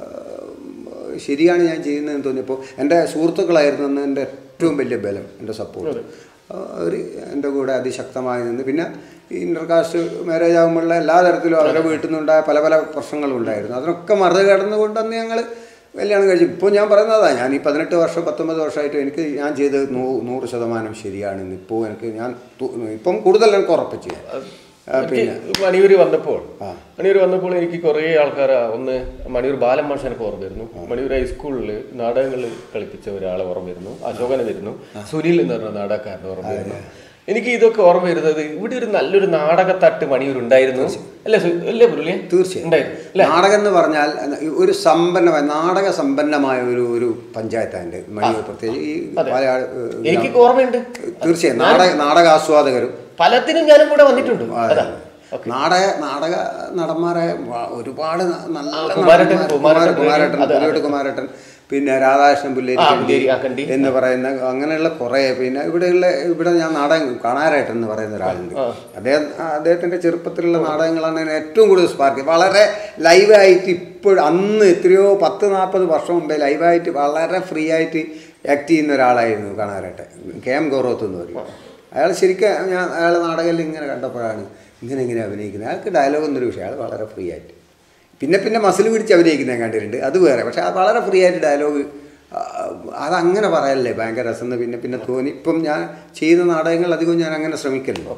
ശരിയാണ് ഞാൻ ചെയ്യുന്നതെന്ന് തോന്നിയപ്പോൾ എൻ്റെ സുഹൃത്തുക്കളായിരുന്നു അന്ന് എൻ്റെ ഏറ്റവും വലിയ ബലം എൻ്റെ സപ്പോർട്ട് അവർ എൻ്റെ കൂടെ അതിശക്തമായി നിന്ന് പിന്നെ ഈ ഇൻ്റർകാസ്റ്റ് മാരേജ് ആകുമ്പോഴുള്ള എല്ലാ തരത്തിലും അവരുടെ വീട്ടിൽ നിന്നുണ്ടായ പല പല പ്രശ്നങ്ങളും ഉണ്ടായിരുന്നു അതിനൊക്കെ മറികടന്നുകൊണ്ട് അന്ന് ഞങ്ങൾ കല്യാണം കഴിച്ചു ഇപ്പോൾ ഞാൻ പറയുന്നതാണ് ഞാൻ ഈ പതിനെട്ട് വർഷം പത്തൊമ്പത് വർഷമായിട്ട് എനിക്ക് ഞാൻ ചെയ്തത് നൂ നൂറ് ശതമാനം ശരിയാണ് ഇപ്പോൾ എനിക്ക് ഞാൻ തു- ഇപ്പം കൂടുതൽ എനിക്ക് ഉറപ്പിച്ചു ഞാൻ. ആ, പിന്നെ മണിയൂർ വന്നപ്പോൾ മണിയൂർ വന്നപ്പോൾ എനിക്ക് കുറേ ആൾക്കാർ ഒന്ന് മണിയൂർ ബാലൻ മാഷ് എനിക്ക് ഓർമ്മ വരുന്നു മണിയൂർ ഹൈസ്കൂളിൽ നാടകങ്ങൾ കളിപ്പിച്ച ഒരാളെ ഓർമ്മ വരുന്നു അശോകനെ വരുന്നു സുനിൽ എന്ന് പറഞ്ഞ നാടകക്കാരനെ ഓർമ്മ വരുന്നു എനിക്ക് ഇതൊക്കെ ഓർമ്മ വരുന്നത് ഇവിടെ ഒരു നല്ലൊരു നാടകത്തട്ട് മണിയൂർ ഉണ്ടായിരുന്നു അല്ലേ സു- അല്ലേ മുരളിയെ തീർച്ചയായും ഉണ്ടായിരുന്നു അല്ലേ നാടകം എന്ന് പറഞ്ഞാൽ ഒരു സമ്പന്നമായ നാടക സമ്പന്നമായ ഒരു ഒരു പഞ്ചായത്താൻ്റെ മണിയൂർ പ്രത്യേകിച്ച് ഈ പാലയാട് ഏഹ്, എനിക്ക് ഓർമ്മയുണ്ട് തീർച്ചയായും നാടക നാടകാസ്വാദകരും പലത്തിനും ഞാനും കൂടെ വന്നിട്ടുണ്ട് അതാ നാടക നാടക നടന്മാരായ വ- ഒരുപാട് ന- നല്ല കുമാരേട്ടൻ, നടന്മാർ- കുമാരേട്ടൻ, കുമാരേട്ടൻ അതെ, പുലിയോട്ട് കുമാരേട്ടൻ പിന്നെ രാധാകൃഷ്ണൻ പുല്ലേരി ആ, കണ്ടി പുല്ലേരി, ആ, കണ്ടി. എന്ന് പറയുന്ന അങ്ങനെയുള്ള കുറേ പിന്നെ ഇവിടെയുള്ള ഇവിടെ ഞാൻ നാടകം കാണാനായിട്ട് എന്ന് പറയുന്ന ഒരാളുണ്ട് അദ്ദേഹം അദ്ദേഹത്തിന്റെ ചെറുപ്പത്തിലുള്ള നാടകങ്ങളാണ് എന്നെ ഏറ്റവും കൂടുതൽ സ്പാർക്ക് വളരെ ലൈവായിട്ട് ഇപ്പോഴും അന്ന് എത്രയോ പത്ത് നാൽപ്പത് വർഷം മുമ്പേ ലൈവായിട്ട് വളരെ ഫ്രീ ആയിട്ട് ആക്ട് ചെയ്യുന്ന ഒരാളായിരുന്നു കാണാനായിട്ട് കെ എം ഗൗറവത്ത് എന്ന് പറയും അയാൾ ശരിക്കും ഞാൻ അയാളെ നാടകത്തിൽ ഇങ്ങനെ കണ്ടപ്പോഴാണ് ഇങ്ങനെ ഇങ്ങനെ അഭിനയിക്കുന്നത് അയാൾക്ക് ഡയലോഗ് എന്നൊരു വിഷയം അയാൾ വളരെ ഫ്രീ ആയിട്ട് പിന്നെ പിന്നെ മസിൽ പിടിച്ച് അഭിനയിക്കുന്നത് ഞാൻ കണ്ടിട്ടുണ്ട് അത് വേറെ പക്ഷേ അത് വളരെ ഫ്രീ ആയിട്ട് ഡയലോഗ് അതങ്ങനെ പറയല്ലേ ഭയങ്കര രസം എന്ന് പിന്നെ പിന്നെ തോന്നി ഇപ്പം ഞാൻ ചെയ്യുന്ന നാടകങ്ങൾ അധികവും ഞാൻ അങ്ങനെ ശ്രമിക്കല്ലോ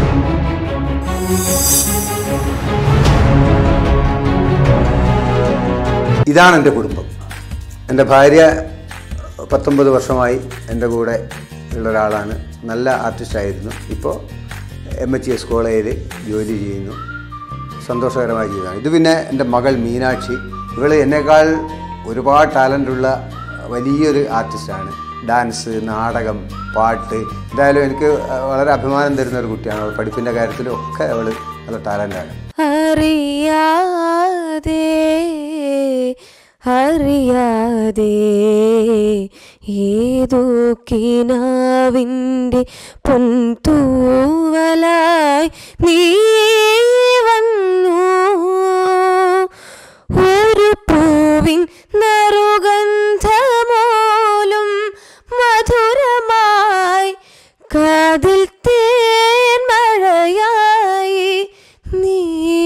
ഇതാണ് എൻ്റെ കുടുംബം എൻ്റെ ഭാര്യ പത്തൊമ്പത് വർഷമായി എൻ്റെ കൂടെ ഉള്ള ഒരാളാണ് നല്ല ആർട്ടിസ്റ്റായിരുന്നു ഇപ്പോൾ എം എച്ച് എസ് കോളേജിൽ ജോലി ചെയ്യുന്നു സന്തോഷകരമായ ജീവിതമാണ് ഇത് പിന്നെ എൻ്റെ മകൾ മീനാക്ഷി ഇവൾ എന്നേക്കാൾ ഒരുപാട് ടാലൻ്റുള്ള വലിയൊരു ആർട്ടിസ്റ്റാണ് ഡാൻസ് നാടകം പാട്ട് എന്തായാലും എനിക്ക് വളരെ അഭിമാനം തരുന്ന ഒരു കുട്ടിയാണ് അവൾ പഠിപ്പിൻ്റെ കാര്യത്തിലും ഒക്കെ അവൾ നല്ല ടാലൻ്റാണ് അറിയാതെ അറിയാതെ ഏതോ കിനാവിൻ്റെ പൊൻതൂവലായി നീ വന്നു ഒരു പൂവിൻ നറുഗന്ധമോലും മധുരമായി കാതിൽ തേൻ മഴയായി നീ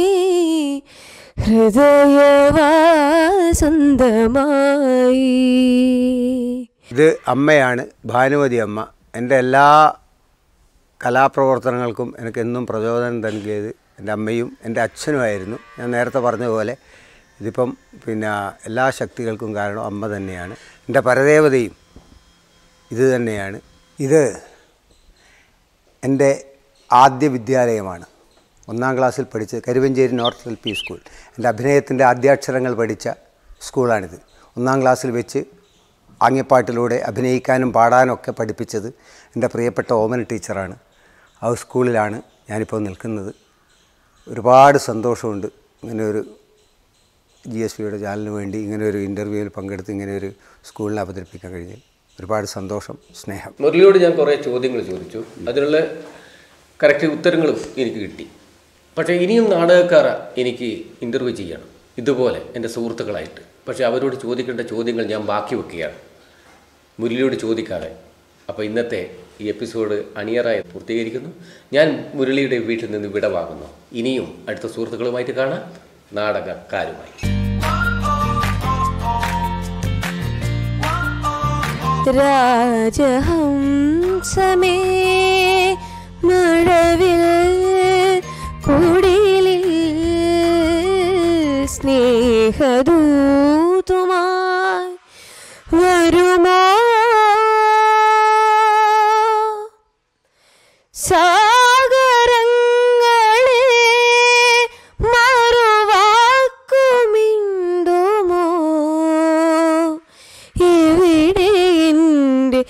ഹൃദയവാസന്തമായി ഇത് അമ്മയാണ് ഭാനുമതി അമ്മ എൻ്റെ എല്ലാ കലാപ്രവർത്തനങ്ങൾക്കും എനിക്ക് എന്നും പ്രചോദനം നൽകിയത് എൻ്റെ അമ്മയും എൻ്റെ അച്ഛനുമായിരുന്നു ഞാൻ നേരത്തെ പറഞ്ഞ പോലെ ഇതിപ്പം പിന്നെ എല്ലാ ശക്തികൾക്കും കാരണം അമ്മ തന്നെയാണ് എൻ്റെ പരദേവതയും ഇത് തന്നെയാണ് ഇത് എൻ്റെ ആദ്യ വിദ്യാലയമാണ് ഒന്നാം ക്ലാസ്സിൽ പഠിച്ച് Karuvancheri north L P school എൻ്റെ അഭിനയത്തിൻ്റെ ആദ്യാക്ഷരങ്ങൾ പഠിച്ച സ്കൂളാണിത് ഒന്നാം ക്ലാസ്സിൽ വെച്ച് ആംഗ്യപ്പാട്ടിലൂടെ അഭിനയിക്കാനും പാടാനും ഒക്കെ പഠിപ്പിച്ചത് എൻ്റെ പ്രിയപ്പെട്ട ഓമന ടീച്ചറാണ് ആ സ്കൂളിലാണ് ഞാനിപ്പോൾ നിൽക്കുന്നത് ഒരുപാട് സന്തോഷമുണ്ട് ഇങ്ങനെ ഒരു ജി എസ് പിയുടെ ചാനലിന് വേണ്ടി ഇങ്ങനെ ഒരു ഇൻ്റർവ്യൂവിൽ പങ്കെടുത്ത് ഇങ്ങനെ ഒരു സ്കൂളിനെ അവതരിപ്പിക്കാൻ കഴിഞ്ഞതിൽ ഒരുപാട് സന്തോഷം സ്നേഹം മുരളിയോട് ഞാൻ കുറേ ചോദ്യങ്ങൾ ചോദിച്ചു അതിനുള്ള കറക്റ്റ് ഉത്തരങ്ങളും എനിക്ക് കിട്ടി പക്ഷേ ഇനിയും നാടകക്കാർ എനിക്ക് ഇൻ്റർവ്യൂ ചെയ്യണം ഇതുപോലെ എൻ്റെ സുഹൃത്തുക്കളായിട്ട് പക്ഷേ അവരോട് ചോദിക്കേണ്ട ചോദ്യങ്ങൾ ഞാൻ ബാക്കി വെക്കുകയാണ് മുരളിയോട് ചോദിക്കാതെ അപ്പോൾ ഇന്നത്തെ ഈ എപ്പിസോഡ് അണിയറായി പൂർത്തീകരിക്കുന്നു ഞാൻ മുരളിയുടെ വീട്ടിൽ നിന്ന് വിടവാങ്ങുന്നു ഇനിയും അടുത്ത സുഹൃത്തുക്കളുമായിട്ട് കാണാം നാടകക്കാരുമായി രാജഹംസമേ മഴവിൽ കുടിലിൽ സ്നേഹദൂതുമായി വരുമോ സാഗരങ്ങളെ മറുവാക്കുമിണ്ടുമോ ഇവിടെ എൻ്റെ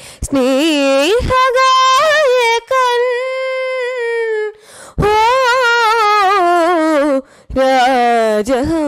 സ്നേഹഗായകൻ ഓ രാജഹ